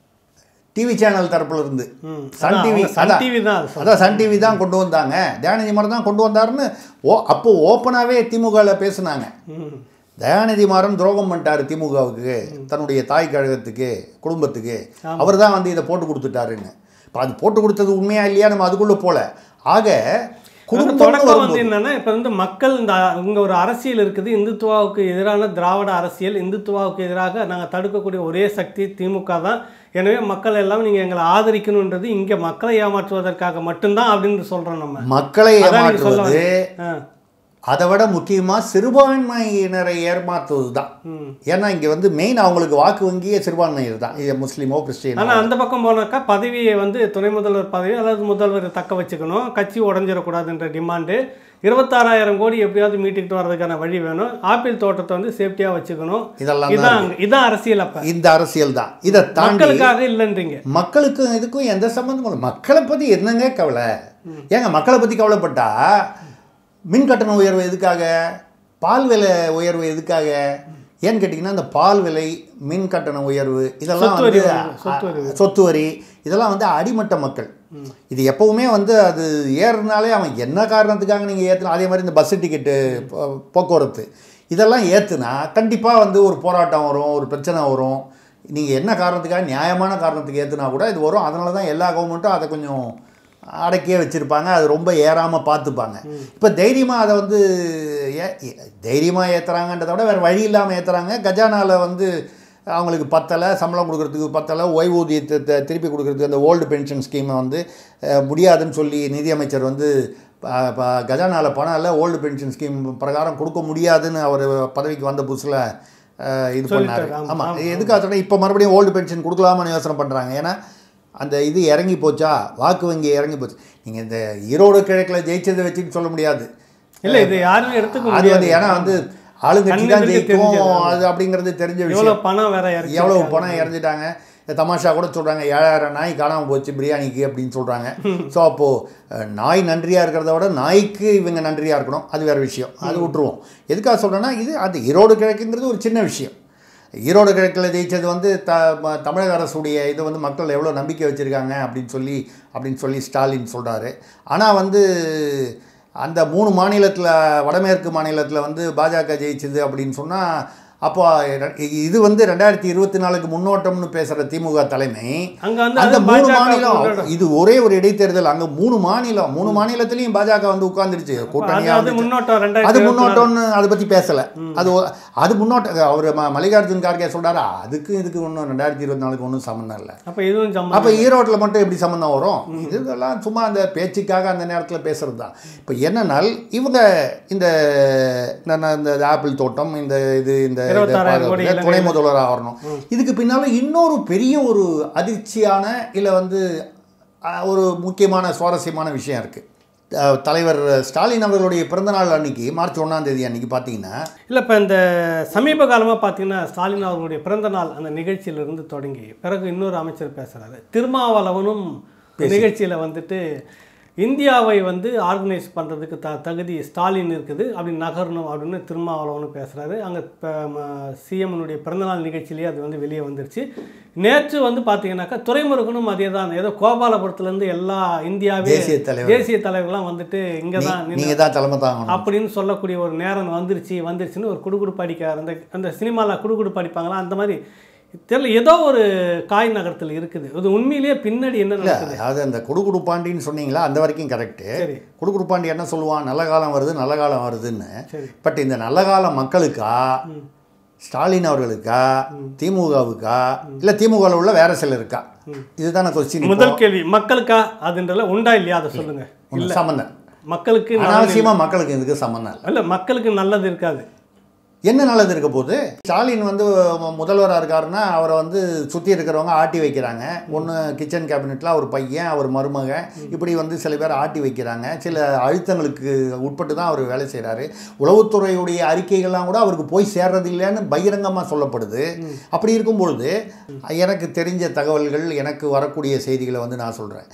டிவி சேனல் தரப்புல இருந்து ம். சன் அதான், டிவி அவங்க சன் டிவி தான் அது சொல்றாங்க. அதான் சன் டிவி தான் கொண்டு வந்தாங்க தயாநிதி மாறன் தான் கொண்டு வந்தாருன்னு ஓ அப்போ ஓப்பனாகவே திமுகவில் பேசுனாங்க ம். தயாநிதி மாறன் துரோகம் பண்ணிட்டாரு திமுகவுக்கு தன்னுடைய தாய் கழகத்துக்கு குடும்பத்துக்கு அவர் தான் வந்து இதை போட்டு கொடுத்துட்டாருன்னு இப்போ அது போட்டு கொடுத்தது உண்மையா இல்லையா நம்ம அதுக்குள்ளே போல ஆக அது குடும்பம்னு தொடக்கம் வரும்போது வந்து என்னன்னா இப்போ வந்து மக்கள் இந்த இங்க ஒரு அரசியல் இருக்குது இந்துத்துவாவுக்கு எதிரான திராவிட அரசியல் இந்துத்துவாவுக்கு எதிராக நாங்கள் தடுக்கக்கூடிய ஒரே சக்தி திமுக தான் எனவே மக்கள் எல்லாம் நீங்கள் எங்களை ஆதரிக்கணுன்றது இங்கே மக்களை ஏமாற்றுவதற்காக மட்டும்தான் அப்படின்னு சொல்கிறோம் நம்ம மக்களை அதான் நீங்க சொல்ல ஏமாற்றுவது ஆ அதை விட முக்கியமாக சிறுபான்மையினரை ஏமாற்றுவது தான் ம் ஏன்னா இங்கே வந்து மெயின் அவங்களுக்கு வாக்கு வங்கியே சிறுபான்மையர் தான் இது முஸ்லீமோ கிறிஸ்டியனோ ஆனால் அந்த பக்கம் போனாக்கா பதவியை வந்து துணை முதல்வர் பதவி அதாவது முதல்வர் தக்க வச்சுக்கணும் கட்சி உடஞ்சிடக்கூடாதுன்ற டிமாண்டு இருபத்தாறாயிரம் கோடி எப்படியாவது மீட்டுக்கிட்டு வர்றதுக்கான வழி வேணும் ஆப்பிள் தோட்டத்தை வந்து சேஃப்டியாக வச்சுக்கணும் இதெல்லாம் தான் இதான் அங்க- இதான் அரசியல் அப்ப இந்த அரசியல் தான் இதை தாண்டி மக்களுக்காக இல்லைன்றீங்க மக்களுக்கும் இதுக்கும் எந்த சம்மந்தமும் இல்லை மக்களை பற்றி என்னங்க கவலை ஏங்க மக்களை பற்றி கவலைப்பட்டா மின் கட்டண உயர்வு எதுக்காக பால் விலை உயர்வு எதுக்காக ஏன்னு கேட்டிங்கன்னா இந்த பால் விலை மின் கட்டண உயர்வு இதெல்லாம் சொத்து வரி வந்து உயர்வு, சொத்து வரி அ- சொத்து வரி இதெல்லாம் வந்து அடிமட்ட மக்கள் இது எப்பவுமே வந்து அது ஏறுனாலே அவன் என்ன காரணத்துக்காக நீங்கள் ஏற்றலாம் அதே மாதிரி இந்த பஸ் டிக்கெட்டு போக்குவரத்து இதெல்லாம் ஏற்றுனா கண்டிப்பாக வந்து ஒரு போராட்டம் வரும் ஒரு பிரச்சனை வரும் நீங்கள் என்ன காரணத்துக்காக நியாயமான காரணத்துக்கு ஏற்றுனா கூட இது வரும் அதனால தான் எல்லா கவர்மெண்ட்டும் அதை கொஞ்சம் அடக்கியே வச்சுருப்பாங்க அது ரொம்ப ஏறாமல் பார்த்துப்பாங்க இப்போ தைரியமாக அதை வந்து ஏ தைரியமாக ஏற்றுறாங்கன்றத விட வேறு வழி இல்லாமல் ஏற்றுறாங்க கஜானாவில் வந்து அவங்களுக்கு பத்தலை சம்பளம் கொடுக்கறதுக்கு பத்தலை ஓய்வூதியத்தை த- திருப்பி கொடுக்கறதுக்கு அந்த ஓல்டு பென்ஷன் ஸ்கீமை வந்து அஹ், முடியாதுன்னு சொல்லி நிதியமைச்சர் வந்து ப- ப- கஜானாவில் பணம் இல்லை ஓல்டு பென்ஷன் ஸ்கீம் பிரகாரம் கொடுக்க முடியாதுன்னு அவர் பதவிக்கு வந்த புதுசில் இது பண்ணார் சொல்லிட்டாரு, ஆமா, ஆமாம் எதுக்காக சொன்னால் இப்போ மறுபடியும் ஓல்டு பென்ஷன் கொடுக்கலாமான்னு யோசனை பண்ணுறாங்க ஏன்னா அந்த இது இறங்கி போச்சா வாக்கு வங்கி இறங்கி போச்சு நீங்கள் இந்த ஈரோடு கிழக்கில் ஜெயிச்சதை வச்சுன்னு சொல்ல முடியாது இல்ல இது யாருமே எடுத்துக்க அது முடியாது வந்து ஏன்னா வந்து ஆளுங்கட்சி தான் கண்ணுக்கு ஜெயிக்கும் தெரிஞ்சது. அது அப்படிங்கிறது தெரிஞ்ச விஷயம் எவ்வளவு பணம் வேற இறக்கி எவ்வளவு பணம் இறந்துட்டாங்க இந்த தமாஷா கூட சொல்கிறாங்க ஏழாயிரம் நாய் காணாமல் போச்சு பிரியாணிக்கு அப்படின்னு சொல்கிறாங்க ஸோ அப்போது நாய் நன்றியாக இருக்கிறத விட நாய்க்கு இவங்க நன்றியாக இருக்கணும் அது வேறு விஷயம் அது விட்டுருவோம் எதுக்காக சொல்கிறேன்னா இது அது ஈரோடு கிழக்குங்கிறது ஒரு சின்ன விஷயம் ஈரோடு கிழக்கில் ஜெயிச்சது வந்து த ம- தமிழக அரசுடைய இது வந்து மக்கள் எவ்வளோ நம்பிக்கை வச்சுருக்காங்க அப்படின்னு சொல்லி அப்படின்னு சொல்லி ஸ்டாலின் சொல்கிறாரு ஆனால் வந்து அந்த மூணு மாநிலத்தில் வடமேற்கு மாநிலத்தில் வந்து பாஜக ஜெயிச்சது அப்படின்னு சொன்னால் அப்போ இது வந்து ரெண்டாயிரத்தி இருபத்தி நாலுக்கு முன்னோட்டம்னு பேசுகிற திமுக தலைமை அங்க வந்து அந்த அது மூணு பாஜக மாநிலம் முன்னோட்டம். இது ஒரே ஒரு இடைத்தேர்தல் அங்க மூணு மாநிலம் மூணு மாநிலத்திலையும் பாஜக வந்து உட்கார்ந்துருச்சு அது கூட்டணியா அது வந்துச்சு. முன்னோட்டம் அது ரெண்டாயிரத்தி முன்னோட்டம்னு அதை பத்தி பேசல அது ஒ- அது முன்னோட்டம் அவர் மல்லிகார்ஜுன் கார்கே சொல்றாரு அதுக்கு இதுக்கு ஒன்றும் ரெண்டாயிரத்தி இருபத்தி நாலுக்கு ஒன்றும் சம்மந்தம் இல்லை அப்ப இதுவும் அப்போ சம்பந்தம் ஈரோட்டில் மட்டும் எப்படி சம்மந்தம் வரும் இதெல்லாம் சும்மா அந்த பேச்சுக்காக அந்த நேரத்தில் பேசுறது தான் இப்போ என்னன்னால் இவங்க இந்த நான் இந்த ஆப்பிள் தோட்டம் இந்த இது இந்த இதை இருபத்தாறாயிரம் கோடி பாதுகாப்புல துணை முதல்வராக வரணும் இதுக்கு பின்னால் இன்னொரு பெரிய ஒரு அதிர்ச்சியான இல்லை வந்து அஹ், ஒரு முக்கியமான சுவாரஸ்யமான விஷயம் இருக்குது தலைவர் ஸ்டாலின் அவர்களுடைய பிறந்தநாள் அன்னைக்கு மார்ச் ஒன்றாம் தேதி அன்னைக்கு பார்த்தீங்கன்னா இல்லை இப்போ இந்த சமீப காலமாக பார்த்தீங்கன்னா ஸ்டாலின் அவர்களுடைய பிறந்த நாள் அந்த நிகழ்ச்சியிலிருந்து தொடங்கி பிறகு இன்னொரு அமைச்சர் பேசுகிறாரு திருமாவளவனும் நிகழ்ச்சியில் வந்துட்டு இந்தியாவை வந்து ஆர்கனைஸ் பண்ணுறதுக்கு த தகுதி ஸ்டாலின் இருக்குது அப்படி நகரணும் அப்படின்னு திருமாவளவனும் பேசுகிறாரு அங்கே சிஎம்னுடைய பிறந்தநாள் நிகழ்ச்சியிலேயே அது வந்து வெளியே வந்துருச்சு நேற்று வந்து பார்த்தீங்கன்னாக்கா துறைமுருகனும் அதே தான் ஏதோ கோபாலபுரத்துலேருந்து எல்லா இந்தியாவே தேசிய தலைவர். தேசிய தலைவர்கள்லாம் வந்துட்டு இங்கே தான் நின்னு நீங்கள் தான் தலைமை தாங்கணும் அப்படின்னு சொல்லக்கூடிய ஒரு நேரம் வந்துருச்சு வந்துருச்சுன்னு ஒரு குடுகுடுப்பு அடிக்க அந்த அந்த சினிமாவில் குடுகுடுப்பு அடிப்பாங்களா அந்த மாதிரி தெரியல ஏதோ ஒரு காய் நகரத்தில் இருக்குது இது உண்மையிலேயே பின்னாடி என்ன இல்லை நடக்குது அதாவது அந்த குடுகுடுப்பாண்டின்னு சொன்னீங்களா அந்த வரைக்கும் கரெக்டு சரி குடுகுடுப்பாண்டி என்ன சொல்லுவான் நல்ல காலம் வருது நல்ல காலம் வருதுன்னு சரி பட் இந்த நல்ல காலம் மக்களுக்கா ஸ்டாலின் அவர்களுக்கா திமுகவுக்கா இல்லை திமுகவில் உள்ள வேற சிலருக்கா இதுதான கொஸ்டின் முதல் கேள்வி மக்களுக்கா அதுன்றல உண்டா இல்லையா அதை சொல்லுங்க சம்மந்தம் மக்களுக்கு நல்லது- அனாவசியமாக மக்களுக்கு இதுக்கு சம்மந்தம் இல்லை இல்ல மக்களுக்கு நல்லது இருக்காது என்ன நல்லது இருக்க போகுது ஸ்டாலின் வந்து முதல்வராக இருக்காருன்னா அவரை வந்து சுற்றி இருக்கிறவங்க ஆட்டி வைக்கிறாங்க ஒன்று கிச்சன் கேபினெட்டில் அவர் பையன் அவர் மருமகன் இப்படி வந்து சில பேர் ஆட்டி வைக்கிறாங்க சில அழுத்தங்களுக்கு உட்பட்டு தான் அவர் வேலை செய்கிறாரு உளவுத்துறையுடைய அறிக்கைகள்லாம் கூட அவருக்கு போய் சேர்றது இல்லைன்னு பகிரங்கமாக சொல்லப்படுது அப்படி இருக்கும் பொழுது எனக்கு தெரிஞ்ச தகவல்கள் எனக்கு வரக்கூடிய செய்திகளை வந்து நான் சொல்கிறேன்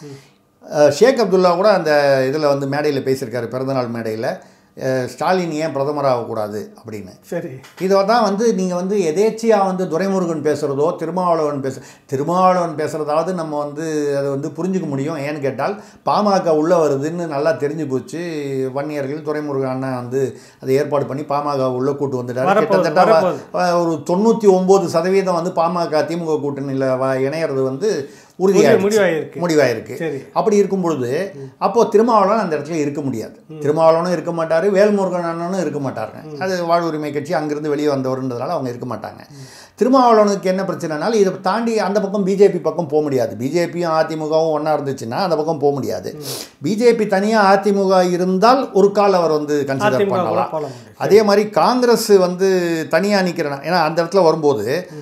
ஷேக் அப்துல்லா கூட அந்த இதில் வந்து மேடையில் பேசியிருக்காரு பிறந்தநாள் மேடையில் ஸ்டாலின் ஏன் பிரதமராகக்கூடாது அப்படின்னு சரி இதை தான் வந்து நீங்கள் வந்து எதேச்சியாக வந்து துரைமுருகன் பேசுகிறதோ திருமாவளவன் பேச திருமாவளவன் பேசுகிறதாவது நம்ம வந்து அதை வந்து புரிஞ்சுக்க முடியும் ஏன்னு கேட்டால் பாமக உள்ளே வருதுன்னு நல்லா தெரிஞ்சு போச்சு வன்னியர்கள் துரைமுருகன் அண்ணன் வந்து அதை ஏற்பாடு பண்ணி பாமக உள்ளே கூட்டு வந்துட்டாரு வரப்போகுது, கிட்டத்தட்ட வ- வரப்போகுது. அஹ் ஒரு தொண்ணூற்றி ஒம்பது சதவீதம் வந்து பாமக திமுக கூட்டணியில் வ இணையிறது வந்து உறுதியாக முடிவாயிருக்கு முடிவாயிருக்கு சரி அப்படி இருக்கும் பொழுது அப்போ திருமாவளவன் அந்த இடத்துல இருக்க முடியாது திருமாவளவனும் இருக்க மாட்டார் வேல்முருகன் அண்ணனும் இருக்க மாட்டாருங்க அது வாழ்வுரிமை கட்சி அங்கிருந்து வெளியே வந்தவர்ன்றதுனால அவங்க இருக்க மாட்டாங்க திருமாவளவனுக்கு என்ன பிரச்சனைனாலும் இதை தாண்டி அந்த பக்கம் பிஜேபி பக்கம் போக முடியாது பிஜேபியும் அதிமுகவும் ஒன்றா இருந்துச்சுன்னா அந்த பக்கம் போக முடியாது பிஜேபி தனியாக அதிமுக இருந்தால் ஒரு கால் அவர் வந்து கன்சிடர் அதிமுக கூட பண்ணலாம் போல முடியும் அதே மாதிரி காங்கிரஸ் வந்து தனியாக நிற்கிறேன் ஏன்னா அந்த இடத்துல வரும்போது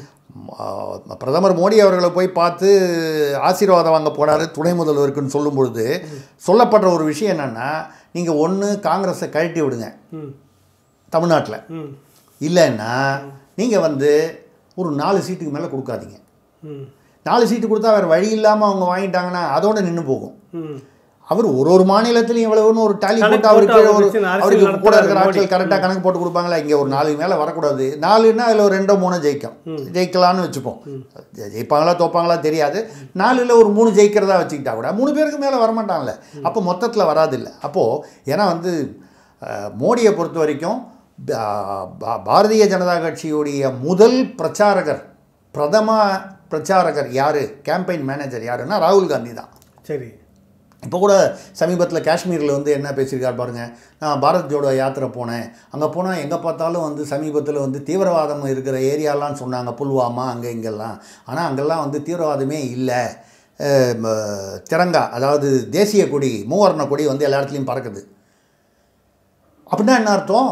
ஆ, பிரதமர் மோடி அவர்களை போய் பார்த்து ஆசீர்வாதம் வாங்க போனார் துணை முதல்வருக்குன்னு சொல்லும் பொழுது சொல்லப்படுற ஒரு விஷயம் என்னென்னா நீங்கள் ஒன்று காங்கிரஸை கழட்டி விடுங்க ம் தமிழ்நாட்டில் ம் இல்லைன்னா நீங்கள் வந்து ஒரு நாலு சீட்டுக்கு மேலே கொடுக்காதீங்க ம் நாலு சீட்டு கொடுத்தா வேறு வழி இல்லாமல் அவங்க வாங்கிட்டாங்கன்னா அதோட நின்று போகும் ம் அவர் ஒரு ஒரு மாநிலத்திலையும் இவ்வளவுன்னு ஒரு டாலி கணக்கு போட்டு அவருக்கு போட்டு அவர் ஒரு வச்சு அரசியல் அவருக்கு கூட நடத்துறாரு இருக்கிற மோடி. ஆட்கள் கரெக்டாக கணக்கு போட்டு கொடுப்பாங்களா இங்கே ஒரு நாலு மேலே வரக்கூடாது நாலுன்னா அதில் ஒரு ரெண்டோ மூணோ ஜெயிக்கும் ஜெயிக்கலாம்னு வச்சுப்போம் ஜெ- ஜெயிப்பாங்களா தோப்பாங்களா தெரியாது நாலுல ஒரு மூணு ஜெயிக்கிறதா வச்சுக்கிட்டா கூட மூணு பேருக்கு மேலே வரமாட்டாங்கல்ல அப்போ மொத்தத்தில் வராதில்லை அப்போது ஏன்னா வந்து அஹ், மோடியை பொறுத்த வரைக்கும் பா- பா- பாரதிய ஜனதா கட்சியுடைய முதல் பிரச்சாரகர் பிரதம பிரச்சாரகர் யார் கேம்பெயின் மேனேஜர் யாருன்னா ராகுல் காந்தி தான் சரி இப்போ கூட சமீபத்தில் காஷ்மீரில் வந்து என்ன பேசியிருக்கார் பாருங்க நான் பாரத் ஜோடோ யாத்திரை போனேன் அங்கே போனால் எங்கே பார்த்தாலும் வந்து சமீபத்தில் வந்து தீவிரவாதம் இருக்கிற ஏரியாலாம் சொன்னாங்க புல்வாமா அங்கே இங்கெல்லாம் ஆனால் அங்கெல்லாம் வந்து தீவிரவாதமே இல்லை அஹ் ம, திரங்கா அதாவது தேசிய கொடி மூவர்ண கொடி வந்து எல்லா இடத்துலையும் பறக்குது அப்படின்னா என்ன அர்த்தம்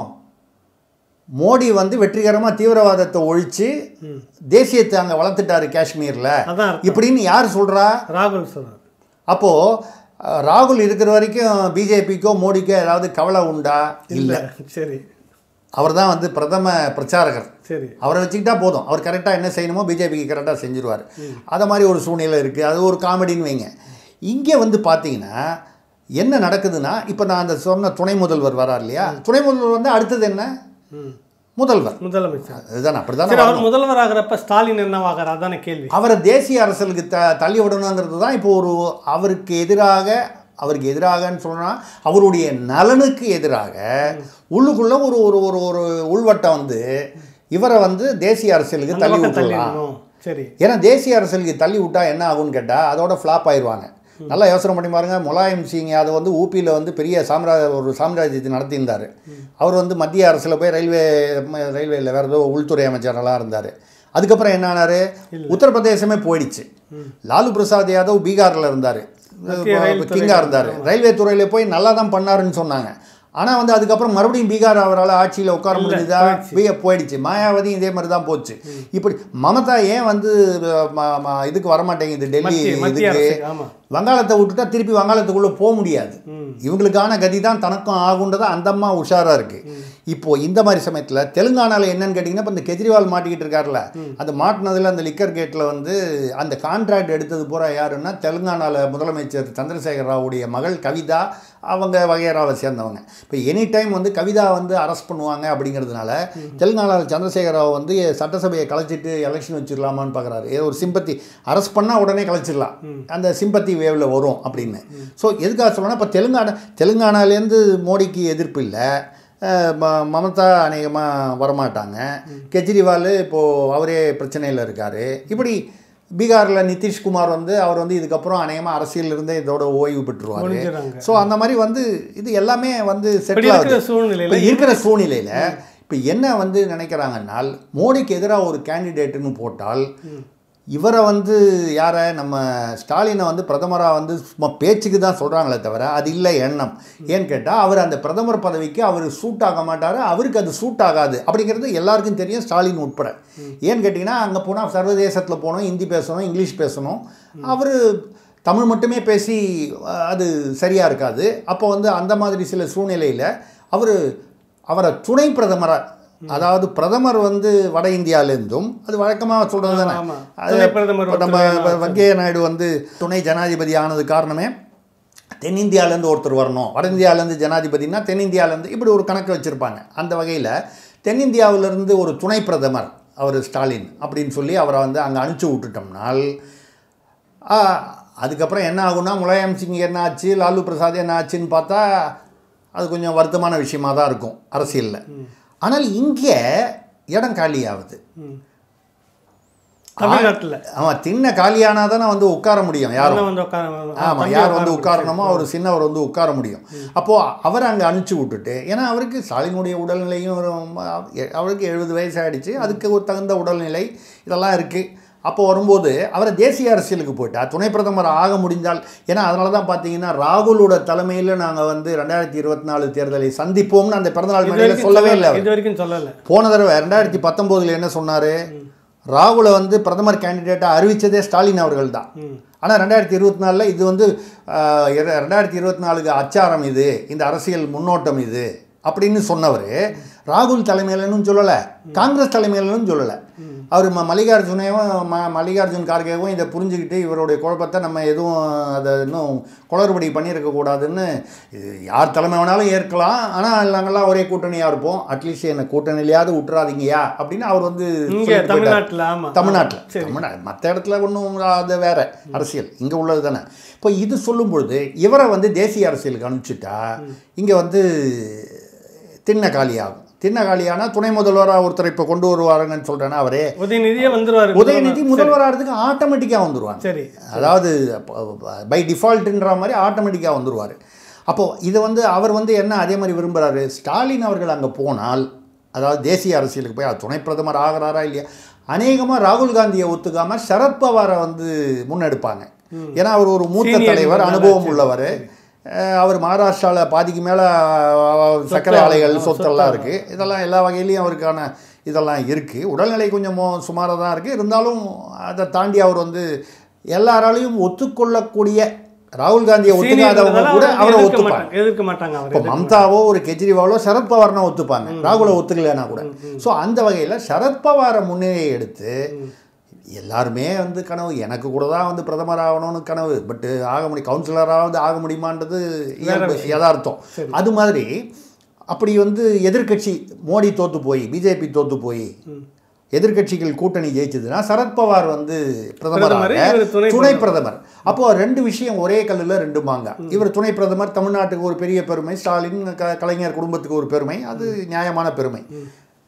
மோடி வந்து வெற்றிகரமாக தீவிரவாதத்தை ஒழித்து ம் தேசியத்தை அங்கே வளர்த்துட்டாரு காஷ்மீரில் அதான் அர்த்தம். இப்படின்னு யார் சொல்கிறா ராகுல் சொல்றாரு அப்போது ராகுல் இருக்கிற வரைக்கும் பிஜேபிக்கோ மோடிக்கோ ஏதாவது கவலை உண்டா இல்லை சரி அவர் தான் வந்து பிரதம பிரச்சாரகர் சரி அவரை வச்சுக்கிட்டா போதும் அவர் கரெக்டாக என்ன செய்யணுமோ பிஜேபிக்கு கரெக்டாக செஞ்சுருவார் அதை மாதிரி ஒரு சூழ்நிலை இருக்குது அது ஒரு காமெடின்னு வைங்க இங்கே வந்து பார்த்தீங்கன்னா என்ன நடக்குதுன்னா இப்போ நான் அந்த சொன்ன துணை முதல்வர் வரார் இல்லையா துணை முதல்வர் வந்து அடுத்தது என்ன ம் முதல்வர் முதலமைச்சர் அதுதான் அப்படி சரி தானே அவர் முதல்வர் ஆகிறப்ப ஸ்டாலின் என்னவாகிறார் அதான கேள்வி அவரை தேசிய அரசியலுக்கு த தள்ளி விடணுங்கிறது தான் இப்போ ஒரு அவருக்கு எதிராக அவருக்கு எதிராகன்னு சொன்னால் அவருடைய நலனுக்கு எதிராக உள்ளுக்குள்ளே ஒரு ஒரு ஒரு ஒரு உள்வட்டம் வந்து இவரை வந்து தேசிய அரசியலுக்கு அந்த தள்ளி பக்கம் விட்டுடலாம் தள்ளிடணும் சரி ஏன்னா தேசிய அரசியலுக்கு தள்ளி விட்டா என்ன ஆகும்னு கேட்டால் அதோட ஃப்ளாப் ஆயிடுவாங்க நல்லா யோசனை பண்ணி பாருங்க முலாயம் சிங் யாதவ் வந்து ஊபியில் வந்து பெரிய சாம்ராஜ் ஒரு சாம்ராஜ்யத்தை நடத்தியிருந்தார் அவர் வந்து மத்திய அரசில் போய் ரயில்வே ரயில்வேயில் வேறு ஏதோ உள்துறை அமைச்சரெல்லாம் இருந்தார் அதுக்கப்புறம் என்ன ஆனார் உத்தரப்பிரதேசமே போயிடுச்சு லாலு பிரசாத் யாதவ் பீகாரில் இருந்தார் மத்திய ரயில் துறை கிங்காக இருந்தார் ரயில்வே துறையில் போய் நல்லா தான் பண்ணாருன்னு சொன்னாங்க ஆனால் வந்து அதுக்கப்புறம் மறுபடியும் பீகார் அவரால் ஆட்சியில் உட்கார முடியுதா போய் போயிடுச்சு மாயாவதி இதே மாதிரி தான் போச்சு இப்படி மமதா ஏன் வந்து ம- ம- இதுக்கு வரமாட்டேங்குது டெல்லி மத்திய மத்திய இதுக்கு அரசு ஆமா வங்காளத்தை விட்டுட்டா திருப்பி வங்காளத்துக்குள்ளே போக முடியாது ம். இவங்களுக்கான கதி தான் தனக்கும் ஆகுன்றதா அந்த அம்மா உஷாராக இருக்குது இப்போ இந்த மாதிரி சமயத்தில் தெலுங்கானாவில் என்னன்னு கேட்டிங்கன்னா இப்போ இந்த கெஜ்ரிவால் மாட்டிக்கிட்டு இருக்கார்ல அந்த மாட்டினதில் அந்த லிக்கர் கேட்டில் வந்து அந்த கான்ட்ராக்ட் எடுத்தது பூரா யாருன்னா தெலுங்கானாவில் முதலமைச்சர் சந்திரசேகர ராவுடைய மகள் கவிதா அவங்க வகையராவை சேர்ந்தவங்க இப்போ எனி டைம் வந்து கவிதா வந்து அரெஸ்ட் பண்ணுவாங்க அப்படிங்கிறதுனால தெலுங்கானாவில் சந்திரசேகர ராவ் வந்து சட்டசபையை கலைச்சிட்டு எலெக்ஷன் வச்சிடலாமான்னு பார்க்குறாரு ஏதோ ஒரு சிம்பத்தி அரெஸ்ட் பண்ணால் உடனே கலைச்சிடலாம் அந்த சிம்பத்தி வேவில் வரும் அப்படின்னு ஸோ எதுக்காக சொல்லணும்னா இப்போ தெலுங்கானா தெலுங்கானாலேருந்து மோடிக்கு எதிர்ப்பு இல்லை அஹ் ம- மமதா அநேகமாக வரமாட்டாங்க கெஜ்ரிவால் இப்போது அவரே பிரச்சனையில் இருக்கார் இப்படி பீகாரில் நிதிஷ்குமார் வந்து அவர் வந்து இதுக்கப்புறம் அநேகமாக அரசியலிருந்தே இதோட ஓய்வு பெற்றுருவார் முடிஞ்சிடறாங்க ஸோ அந்த மாதிரி வந்து இது எல்லாமே வந்து இப்படி செட்டில் இருக்கிற ஆகுது சூழ்நிலையில இப்போ இருக்கிற சூழ்நிலையில் இப்போ என்ன வந்து நினைக்கிறாங்கன்னால் மோடிக்கு எதிராக ஒரு கேண்டிடேட்டுன்னு போட்டால் இவரை வந்து யாரை நம்ம ஸ்டாலினை வந்து பிரதமராக வந்து சும்மா பேச்சுக்கு தான் சொல்கிறாங்களே தவிர அது இல்லை எண்ணம் ஏன்னு கேட்டால் அவர் அந்த பிரதமர் பதவிக்கு அவர் சூட் ஆக மாட்டார் அவருக்கு அது சூட் ஆகாது அப்படிங்கிறது எல்லாருக்கும் தெரியும் ஸ்டாலின் உட்பட ஏன்னு கேட்டிங்கன்னா அங்கே போனால் சர்வதேசத்தில் போகணும் ஹிந்தி பேசணும் இங்கிலீஷ் பேசணும் அவர் தமிழ் மட்டுமே பேசி அஹ், அது சரியாக இருக்காது அப்போ வந்து அந்த மாதிரி சில சூழ்நிலையில் அவர் அவரை துணை பிரதமராக அதாவது பிரதமர் வந்து வட இந்தியாவிலேருந்தும் அது வழக்கமாக சொல்கிறது தானே ஆமா. அது துணை பிரதமர் இப்ப நம்ம ஒருத்தர் வேணும். வெங்கைய நாயுடு வந்து துணை ஜனாதிபதி ஆனது காரணமே தென்னிந்தியாவிலேருந்து ஒருத்தர் வரணும் வட இந்தியாவிலேருந்து ஜனாதிபதினா தென்னிந்தியாவிலேருந்து இப்படி ஒரு கணக்கு வச்சுருப்பாங்க அந்த வகையில் தென்னிந்தியாவிலேருந்து ஒரு துணை பிரதமர் அவர் ஸ்டாலின் அப்படின்னு சொல்லி அவரை வந்து அங்கே அனுப்பிச்சி விட்டுட்டோம்னால் ஆ, அதுக்கப்புறம் என்ன ஆகும்னா முலாயம் சிங் என்ன ஆச்சு லாலு பிரசாத் என்ன ஆச்சுன்னு பார்த்தா அது கொஞ்சம் வருத்தமான விஷயமா தான் இருக்கும் அரசியலில் ஆனால் இங்கே இடம் காலியாகுது ம். தமிழ்நாட்டுல ஆமாம் திண்ண காலியானா தானே வந்து உட்கார முடியும் யாரும் அண்ணன் வந்து உட்கார ஆமாம் யார் வந்து உட்காரணுமோ அவர் சின்னவர் வந்து உட்கார முடியும் அப்போது அவரை அங்கே அனுப்பிச்சி விட்டுட்டு ஏன்னா அவருக்கு ஸ்டாலினுடைய உடல்நிலையும் ரொம்ப- அவருக்கு எழுபது வயசு ஆயிடுச்சு அதுக்கு ஒரு தகுந்த உடல்நிலை இதெல்லாம் இருக்குது அப்போ வரும்போது அவரை தேசிய அரசியலுக்கு போயிட்டா துணை பிரதமர் ஆக முடிந்தால் ஏன்னா அதனால தான் பார்த்தீங்கன்னா ராகுலோட தலைமையில் நாங்கள் வந்து ரெண்டாயிரத்தி இருபத்தி நாலு தேர்தலை சந்திப்போம்னு அந்த பிறந்தநாள் இது மேடையில் வரைக்கும் சொல்லவே இல்லை அவர் இது வரைக்கும் சொல்லல போன தடவை ரெண்டாயிரத்தி பத்தொம்போதில் என்ன சொன்னார் ராகுலை வந்து பிரதமர் கேண்டிடேட்டாக அறிவித்ததே ஸ்டாலின் அவர்கள் தான் ம். ஆனால் ரெண்டாயிரத்தி இருபத்தி நாலில் இது வந்து ஆஹ், இர- ரெண்டாயிரத்தி இருபத்தி நாலுக்கு அச்சாரம் இது இந்த அரசியல் முன்னோட்டம் இது அப்படின்னு சொன்னவர் ராகுல் தலைமையிலன்னு சொல்லலை காங்கிரஸ் தலைமையிலன்னு சொல்லலை அவர் ம மல்லிகார்ஜுனையும் ம மல்லிகார்ஜுன் கார்கேவும் இதை புரிஞ்சுக்கிட்டு இவருடைய குழப்பத்தை நம்ம எதுவும் அதை இன்னும் குளறுபடி பண்ணியிருக்கக்கூடாதுன்னு இது யார் தலைமை வேணாலும் ஏற்கலாம் ஆனால் நாங்கள்லாம் ஒரே கூட்டணியாக இருப்போம் அட்லீஸ்ட் என்னை கூட்டணியிலையாவது விட்டுறாதீங்கயா அப்படின்னு அவர் வந்து இங்க சொல்லிட்டு போயிட்டார். தமிழ்நாட்டுல ஆமா தமிழ்நாட்டில் சரி தமிழ்நாடு மற்ற இடத்துல ஒன்றும் அது வேற அரசியல் இங்கே உள்ளது தானே இப்போ இது சொல்லும் பொழுது இவரை வந்து தேசிய அரசியலுக்கு அனுப்பிச்சிட்டா இங்கே வந்து திண்ண காலியாகும் திண்ண காலியானா துணை முதல்வராக ஒருத்தர் இப்போ கொண்டு வருவாருங்கன்னு சொல்கிறேன்னா அவரே உதயநிதியே வந்துருவாரு உதயநிதி முதல்வர் ஆகிறதுக்கு ஆட்டோமேட்டிக்காக வந்துருவாங்க சரி அதாவது பை டிஃபால்ட்டுன்ற மாதிரி ஆட்டோமேட்டிக்காக வந்துருவார் அப்போது இதை வந்து அவர் வந்து என்ன அதே மாதிரி விரும்புகிறாரு ஸ்டாலின் அவர்கள் அங்கே போனால் அதாவது தேசிய அரசியலுக்கு போய் அவர் துணை பிரதமர் ஆகிறாரா இல்லையா அநேகமாக ராகுல் காந்தியை ஒத்துக்காம சரத்பவாரை வந்து முன்னெடுப்பாங்க ஏன்னா அவர் ஒரு மூத்த Senior தலைவர் நல்ல அனுபவம் சரி, உள்ளவர் அஹ் அவர் மகாராஷ்டிராவில் பாதிக்கு மேலே சர்க்கரை ஆலைகள் சொத்தெல்லாம் இருக்குது இதெல்லாம் எல்லா வகையிலையும் அவருக்கான இதெல்லாம் இருக்குது உடல்நிலை கொஞ்சம் சுமாராக தான் இருக்குது இருந்தாலும் அதை தாண்டி அவர் வந்து எல்லாராலையும் ஒத்துக்கொள்ளக்கூடிய ராகுல் காந்தியை ஒத்துக்காதவங்க சீனியர்ன்றதால கூட அவரை அவரை எதிர்க்க ஒத்துப்பாங்க மாட்டாங்க எதிர்க்க மாட்டாங்க இப்போ அவர் மம்தாவோ ஒரு கெஜ்ரிவாலோ சரத்பவார்னா ஒத்துப்பாங்க ராகுலை ஒத்துக்கலைன்னா கூட ஸோ அந்த வகையில் சரத்பவாரை முன்னிலையை எடுத்து எல்லாருமே வந்து கனவு எனக்கு கூட தான் வந்து பிரதமர் ஆகணும்னு கனவு பட்டு ஆக முடியும் கவுன்சிலராக வந்து ஆக முடியுமான்றது இயல்பு, யதார்த்தம் அது மாதிரி அப்படி வந்து எதிர்க்கட்சி மோடி தோத்து போய் பிஜேபி தோத்து போய் எதிர்க்கட்சிகள் கூட்டணி ஜெயிச்சதுன்னா சரத்பவார் வந்து பிரதமர், பிரதமராக இவர் துணை துணை பிரதமர் அப்போ ரெண்டு விஷயம் ஒரே கல்லில் ரெண்டு மாங்க இவர் துணை பிரதமர் தமிழ்நாட்டுக்கு ஒரு பெரிய பெருமை ஸ்டாலின் க கலைஞர் குடும்பத்துக்கு ஒரு பெருமை அது நியாயமான பெருமை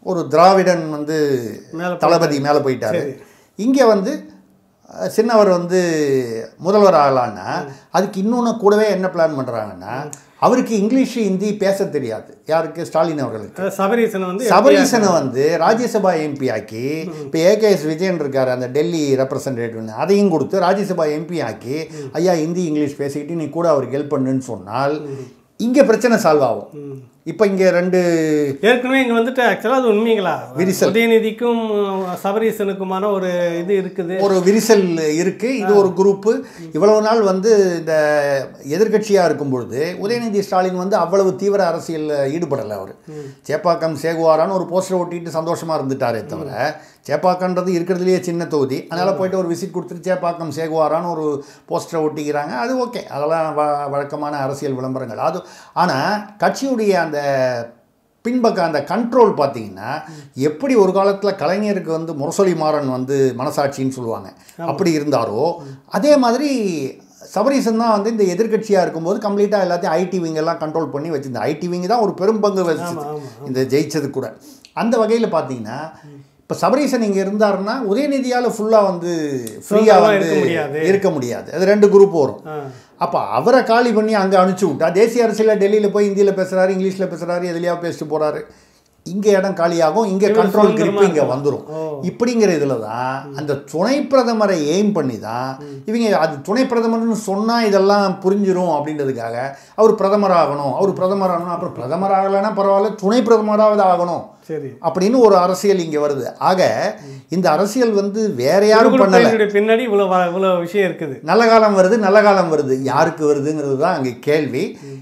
ஒரு திராவிடன் வந்து மேல தளபதி மேலே போயிட்டாரு இங்கே வந்து அஹ், சின்னவர் வந்து முதல்வர் ஆகலான்னா அதுக்கு இன்னொன்று கூடவே என்ன பிளான் பண்ணுறாங்கன்னா அவருக்கு இங்கிலீஷ் ஹிந்தி பேச தெரியாது யாருக்கு ஸ்டாலின் அவர்களுக்கு அதாவது சபரீசனை வந்து சபரீசனை வந்து ராஜ்யசபா எம்பி ஆக்கி இப்போ ஏகேஎஸ் விஜயன் இருக்காரு அந்த டெல்லி ரெப்ரசன்டேட்டிவ்னு அதையும் கொடுத்து ராஜ்யசபா எம்பி ஆக்கி ஐயா ஹிந்தி இங்கிலீஷ் பேசிக்கிட்டு நீ கூட அவருக்கு ஹெல்ப் பண்ணுன்னு சொன்னால் இங்கே பிரச்சனை சால்வ் ஆகும் இப்போ இங்கே ரெண்டு ஏற்கனவே இங்க வந்துட்டு ஆக்சுவலாக அது உண்மைங்களா விரிசல். உதயநிதிக்கும் சபரீசனுக்குமான ஒரு இது இருக்குது ஒரு விரிசல் இருக்கு இது ஒரு குரூப்பு இவ்வளவு நாள் வந்து இந்த எதிர்க்கட்சியாக இருக்கும் பொழுது உதயநிதி ஸ்டாலின் வந்து அவ்வளவு தீவிர அரசியலில் ஈடுபடலை அவர் சேப்பாக்கம் சேகுவாரான்னு ஒரு போஸ்டர் ஒட்டிட்டு சந்தோஷமா இருந்துட்டாரே தவிர சேப்பாக்கன்றது இருக்கிறதுலையே சின்ன தொகுதி அதனால் போயிட்டு ஒரு விசிட் கொடுத்துட்டு சேப்பாக்கம் சேகுவாரான்னு ஒரு போஸ்டரை ஒட்டிக்கிறாங்க அது ஓகே அதெல்லாம் வ வழக்கமான அரசியல் விளம்பரங்கள் அது ஆனால் கட்சியுடைய அந்த பின்பக்கம் அந்த கண்ட்ரோல் பார்த்தீங்கன்னா எப்படி ஒரு காலத்தில் கலைஞருக்கு வந்து முரசொலி மாறன் வந்து மனசாட்சின்னு சொல்லுவாங்க அப்படி இருந்தாரோ அதே மாதிரி சபரீசன் தான் வந்து இந்த எதிர்க்கட்சியாக இருக்கும்போது கம்ப்ளீட்டாக எல்லாத்தையும் ஐடி விங் எல்லாம் கண்ட்ரோல் பண்ணி வச்சிருந்த ஐடி விங் தான் ஒரு பெரும் பங்கு வச்சு இந்த ஜெயிச்சது கூட அந்த வகையில் பார்த்தீங்கன்னா இப்போ சபரீசன் இங்கே இருந்தாருன்னா உதயநிதியால் ஃபுல்லாக வந்து ஃப்ரீயாக சுதந்திரமா வந்து இருக்க முடியாது. இருக்க முடியாது அது ரெண்டு குரூப் வரும் ஆ. அப்போ அவரை காலி பண்ணி அங்கே அனுப்பிச்சி விட்டா தேசிய அரசியலில் டெல்லியில் போய் ஹிந்தியில் பேசுகிறாரு இங்கிலீஷில் பேசுகிறாரு எதுலையாவது பேசிட்டு போகிறாரு இங்கே இடம் காலியாகும் இங்கே இவர் கண்ட்ரோல் சுதந்திரமா கிரிப்பு இங்கே இருக்கலாம். வந்துடும் ஓ. இப்படிங்கிற இதில் தான் அந்த துணை பிரதமரை எய்ம் பண்ணி தான் இவங்க அது துணை பிரதமர்னு சொன்னால் இதெல்லாம் புரிஞ்சிரும் அப்படின்றதுக்காக அவர் பிரதமர் ஆகணும் அவர் பிரதமர் ஆகணும் அப்புறம் பிரதமர் ஆகலைன்னா பரவாயில்ல துணை பிரதமராவது ஆகணும் சரி அப்படின்னு ஒரு அரசியல் இங்கே வருது ஆக இந்த அரசியல் வந்து வேற யாரும் பண்ணலை குறுகுறுப்பினுடைய பின்னாடி இவ்வளோ வ- இவ்வளோ விஷயம் இருக்குது நல்ல காலம் வருது நல்ல காலம் வருது யாருக்கு வருதுங்கிறது தான் அங்கே கேள்வி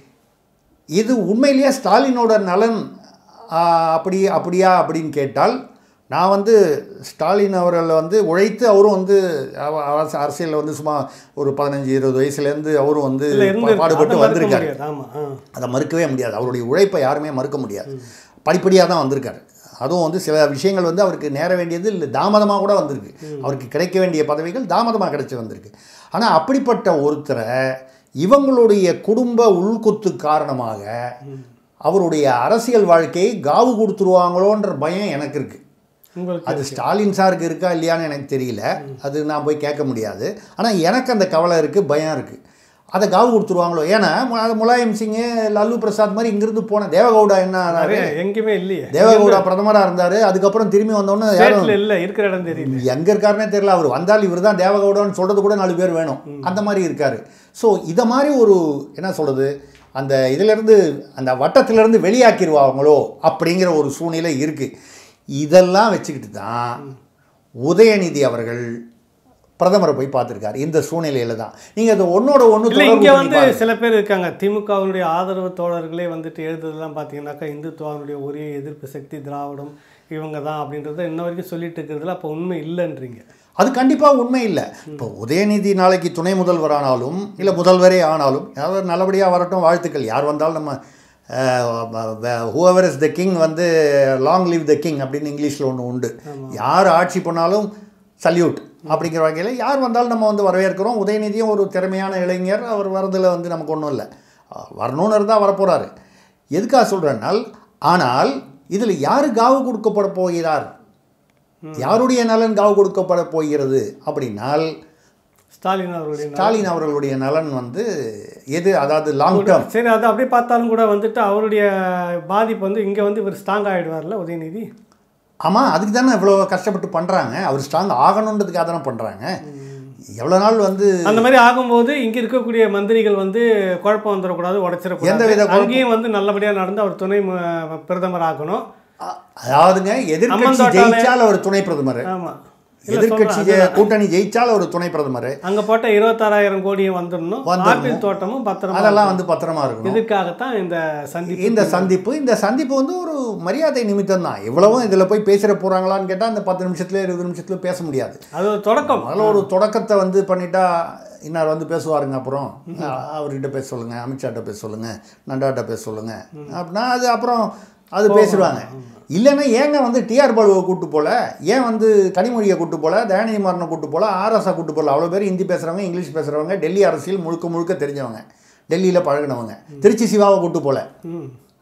இது உண்மையிலேயே ஸ்டாலினோட நலன் ஆ, அப்படி அப்படியா அப்படின்னு கேட்டால் நான் வந்து ஸ்டாலின் அவர்களை வந்து உழைத்து அவரும் வந்து அவ- அரசு அரசியலில் வந்து சும்மா ஒரு பதினஞ்சு இருபது வயசுலேருந்து அவரும் வந்து இல்லை இருந்து பாடுபட்டு வந்திருக்காரு ஆமாம் ஆ அதை மறுக்கவே முடியாது அவருடைய உழைப்பை யாருமே மறுக்க முடியாது படிப்படியாக தான் வந்திருக்காரு அதுவும் வந்து சில விஷயங்கள் வந்து அவருக்கு நேர வேண்டியது இல்லை தாமதமாக கூட வந்திருக்கு அவருக்கு கிடைக்க வேண்டிய பதவிகள் தாமதமாக கிடைச்சி வந்திருக்கு ஆனால் அப்படிப்பட்ட ஒருத்தரை இவங்களுடைய குடும்ப உள்குத்து காரணமாக அவருடைய அரசியல் வாழ்க்கையை காவு கொடுத்துருவாங்களோன்ற பயம் எனக்கு இருக்குது உங்களுக்கு அது ஸ்டாலின் சாருக்கு இருக்கா இல்லையான்னு எனக்கு தெரியல அது நான் போய் கேட்க முடியாது ஆனால் எனக்கு அந்த கவலை இருக்குது பயம் இருக்குது அதை காவு கொடுத்துருவாங்களோ ஏன்னா மு- அது முலாயம் சிங்கு லல்லு பிரசாத் மாதிரி இங்கிருந்து போன தேவகவுடா என்ன ஆனாரு நிறைய எங்கேயுமே இல்லையே தேவகவுடா பிரதமராக இருந்தார் அதுக்கப்புறம் திரும்பி வந்தோன்னே யாரும் ஸ்டேட்ல இல்லை இருக்கிற இடம் தெரியல எங்கே இருக்காருன்னே தெரியல அவர் வந்தால் இவர் தான் தேவகவுடான்னு சொல்கிறது கூட நாலு பேர் வேணும் அந்த மாதிரி இருக்கார் ஸோ இதை மாதிரி ஒரு என்ன சொல்கிறது அந்த இதிலேருந்து அந்த வட்டத்திலேருந்து வெளியாக்கிடுவாங்களோ அப்படிங்கிற ஒரு சூழ்நிலை இருக்குது இதெல்லாம் வச்சுக்கிட்டு தான் உதயநிதி அவர்கள் பிரதமரை போய் பார்த்துருக்காரு இந்த சூழ்நிலையில தான் நீங்கள் அதை ஒன்னோட ஒன்று இல்லை இங்கே வந்து சில பேர் இருக்காங்க திமுகவினுடைய ஆதரவு தோழர்களே வந்துட்டு எழுதுறதெல்லாம் பார்த்தீங்கன்னாக்கா இந்துத்துவாவுடைய ஒரே எதிர்ப்பு சக்தி திராவிடம் இவங்க தான் அப்படின்றத இன்ன வரைக்கும் சொல்லிட்டு இருக்கிறதுல அப்போ உண்மை இல்லைன்றீங்க அது கண்டிப்பாக உண்மை இல்லை இப்போ உதயநிதி நாளைக்கு துணை முதல்வர் ஆனாலும் இல்லை முதல்வரே ஆனாலும் யாராவது நல்லபடியாக வரட்டும் வாழ்த்துக்கள் யார் வந்தாலும் நம்ம ஹூஎவர் இஸ் த கிங் வந்து லாங் லிவ் த கிங் அப்படின்னு இங்கிலீஷில் ஒன்று உண்டு யார் ஆட்சி பண்ணாலும் சல்யூட் அப்படிங்கிற வகையில் யார் வந்தாலும் நம்ம வந்து வரவேற்கிறோம் உதயநிதியும் ஒரு திறமையான இளைஞர் அவர் வரதில் வந்து நமக்கு ஒன்றும் இல்லை அஹ் வரணும்னு இருந்தால் வரப்போகிறாரு எதுக்காக சொல்கிறேன்னால் ஆனால் இதில் யார் காவு கொடுக்கப்பட போகிறார் யாருடைய நலன் காவு கொடுக்கப்பட போகிறது அப்படின்னால் ஸ்டாலின் அவருடைய ஸ்டாலின் அவர்களுடைய நலன் வந்து எது அதாவது லாங் டேர்ம் சரி அது அப்படியே பார்த்தாலும் கூட வந்துட்டு அவருடைய பாதிப்பு வந்து இங்கே வந்து இவர் ஸ்ட்ராங் ஆகிடுவார்ல உதயநிதி ஆமாம் அதுக்கு தானே இவ்வளோ கஷ்டப்பட்டு பண்ணுறாங்க அவர் ஸ்ட்ராங் ஆகணுன்றதுக்காக தானே பண்ணுறாங்க எவ்வளோ நாள் வந்து அந்த மாதிரி ஆகும்போது இங்க இருக்கக்கூடிய மந்திரிகள் வந்து குழப்பம் வந்துடக்கூடாது எந்தவித உடைச்சிடக்கூடாது குழப்பம் அங்கேயும் வந்து நல்லபடியாக நடந்து அவர் துணை மு- பிரதமர் ஆகணும் அ- அதாவதுங்க எதிர்க்கட்சி அம்மன் ஜெயிச்சால் அவர் துணை பிரதமர் ஆமாம் எதிர்க்கட்சி ஜெ- கூட்டணி ஜெயிச்சால் அவர் துணை பிரதமர் அங்க போட்ட இருபத்தாறாயிரம் கோடியும் வந்துடணும் வந்துடணும். ஆப்பிள் தோட்டமும் பத்திரமா அதெல்லாம் வந்து பத்திரமா இருக்கணும் இதுக்காகத்தான் இந்த சந்திப்பு இந்த சந்திப்பு இந்த சந்திப்பு வந்து ஒரு மரியாதை நிமித்தம் தான் இவ்வளவும் இதில் போய் பேசிட போகிறாங்களான்னு கேட்டால் அந்த பத்து நிமிஷத்துல இருபது நிமிஷத்துல பேச முடியாது அது ஒரு தொடக்கம் முதல்ல ஒரு தொடக்கத்தை வந்து பண்ணிட்டா இன்னார் வந்து பேசுவாருங்க அப்புறம் அ- அவர்கிட்ட பேச சொல்லுங்க அமித்ஷாட்ட பேச சொல்லுங்க நட்டாட்ட பேச சொல்லுங்க அப்படின்னா அது அப்புறம் அது பேசுவாங்க இல்லைன்னா ஏங்க வந்து டிஆர் பாலுவை கூட்டு போல ஏன் வந்து கனிமொழியை கூட்டு போல தயாநிதி மாறனை கூட்டு போல ஆர்எஸ்ஆ கூட்டு போல அவ்வளோ பேர் ஹிந்தி பேசுகிறவங்க இங்கிலீஷ் பேசுகிறவங்க டெல்லி அரசியல் முழுக்க முழுக்க தெரிஞ்சவங்க டெல்லியில் பழகினவங்க திருச்சி சிவாவை கூட்டு போல ம்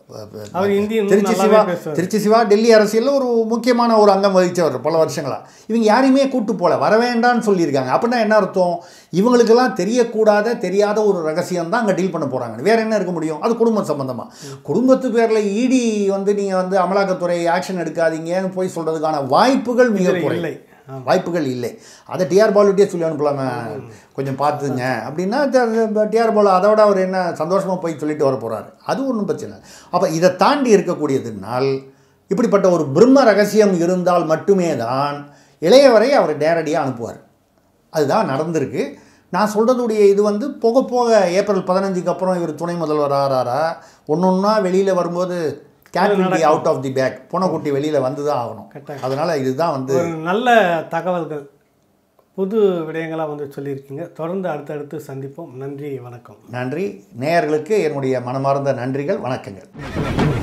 அவர் ஹிந்தி இன்னும் திருச்சி நல்லாவே சிவா பேசுவார். திருச்சி சிவா டெல்லி அரசியலில் ஒரு முக்கியமான ஒரு அங்கம் வகித்தவர் பல வருஷங்களா இவங்க யாரையுமே கூட்டு போல வர வேண்டாம்னு சொல்லியிருக்காங்க அப்படின்னா என்ன அர்த்தம் இவங்களுக்கெல்லாம் தெரியக்கூடாத தெரியாத ஒரு ரகசியம் தான் அங்கே டீல் பண்ண போகிறாங்க வேற என்ன இருக்க முடியும் அது குடும்பம் சம்பந்தமாக குடும்பத்து பேரில் இடி வந்து நீங்கள் வந்து அமலாக்கத்துறை ஆக்ஷன் எடுக்காதீங்கன்னு போய் சொல்கிறதுக்கான வாய்ப்புகள் மிக இதுல குறை இல்லை ஆமா. வாய்ப்புகள் இல்லை அதை டிஆர் பாலுட்டே சொல்லி அனுப்பலாமே கொஞ்சம் பார்த்துங்க அப்படின்னா டிஆர் பாலு அதை விட அவர் என்ன சந்தோஷமாக போய் சொல்லிட்டு வர போகிறாரு அது ஒன்றும் பிரச்சனை இல்லை அப்போ இதை தாண்டி இருக்கக்கூடியதுனால் இப்படிப்பட்ட ஒரு பிரம்ம ரகசியம் இருந்தால் மட்டுமே தான் இளையவரை அவர் நேரடியாக அனுப்புவார் அதுதான் நடந்திருக்கு நான் சொல்கிறதுடைய இது வந்து போக போக ஏப்ரல் பதினஞ்சுக்கு அப்புறம் இவர் துணை முதல்வர் ஆறாரா ஒன்று ஒன்றா வெளியில் வரும்போது cat will be out of the bag பூனைக்குட்டி வெளியில் வந்து தான் ஆகணும் கட்டாயம். அதனால் இதுதான் வந்து ஒரு நல்ல தகவல்கள் புது விடயங்களாக வந்து சொல்லியிருக்கீங்க தொடர்ந்து அடுத்தடுத்து சந்திப்போம் நன்றி வணக்கம் நன்றி நேயர்களுக்கு என்னுடைய மனமார்ந்த நன்றிகள் வணக்கங்கள்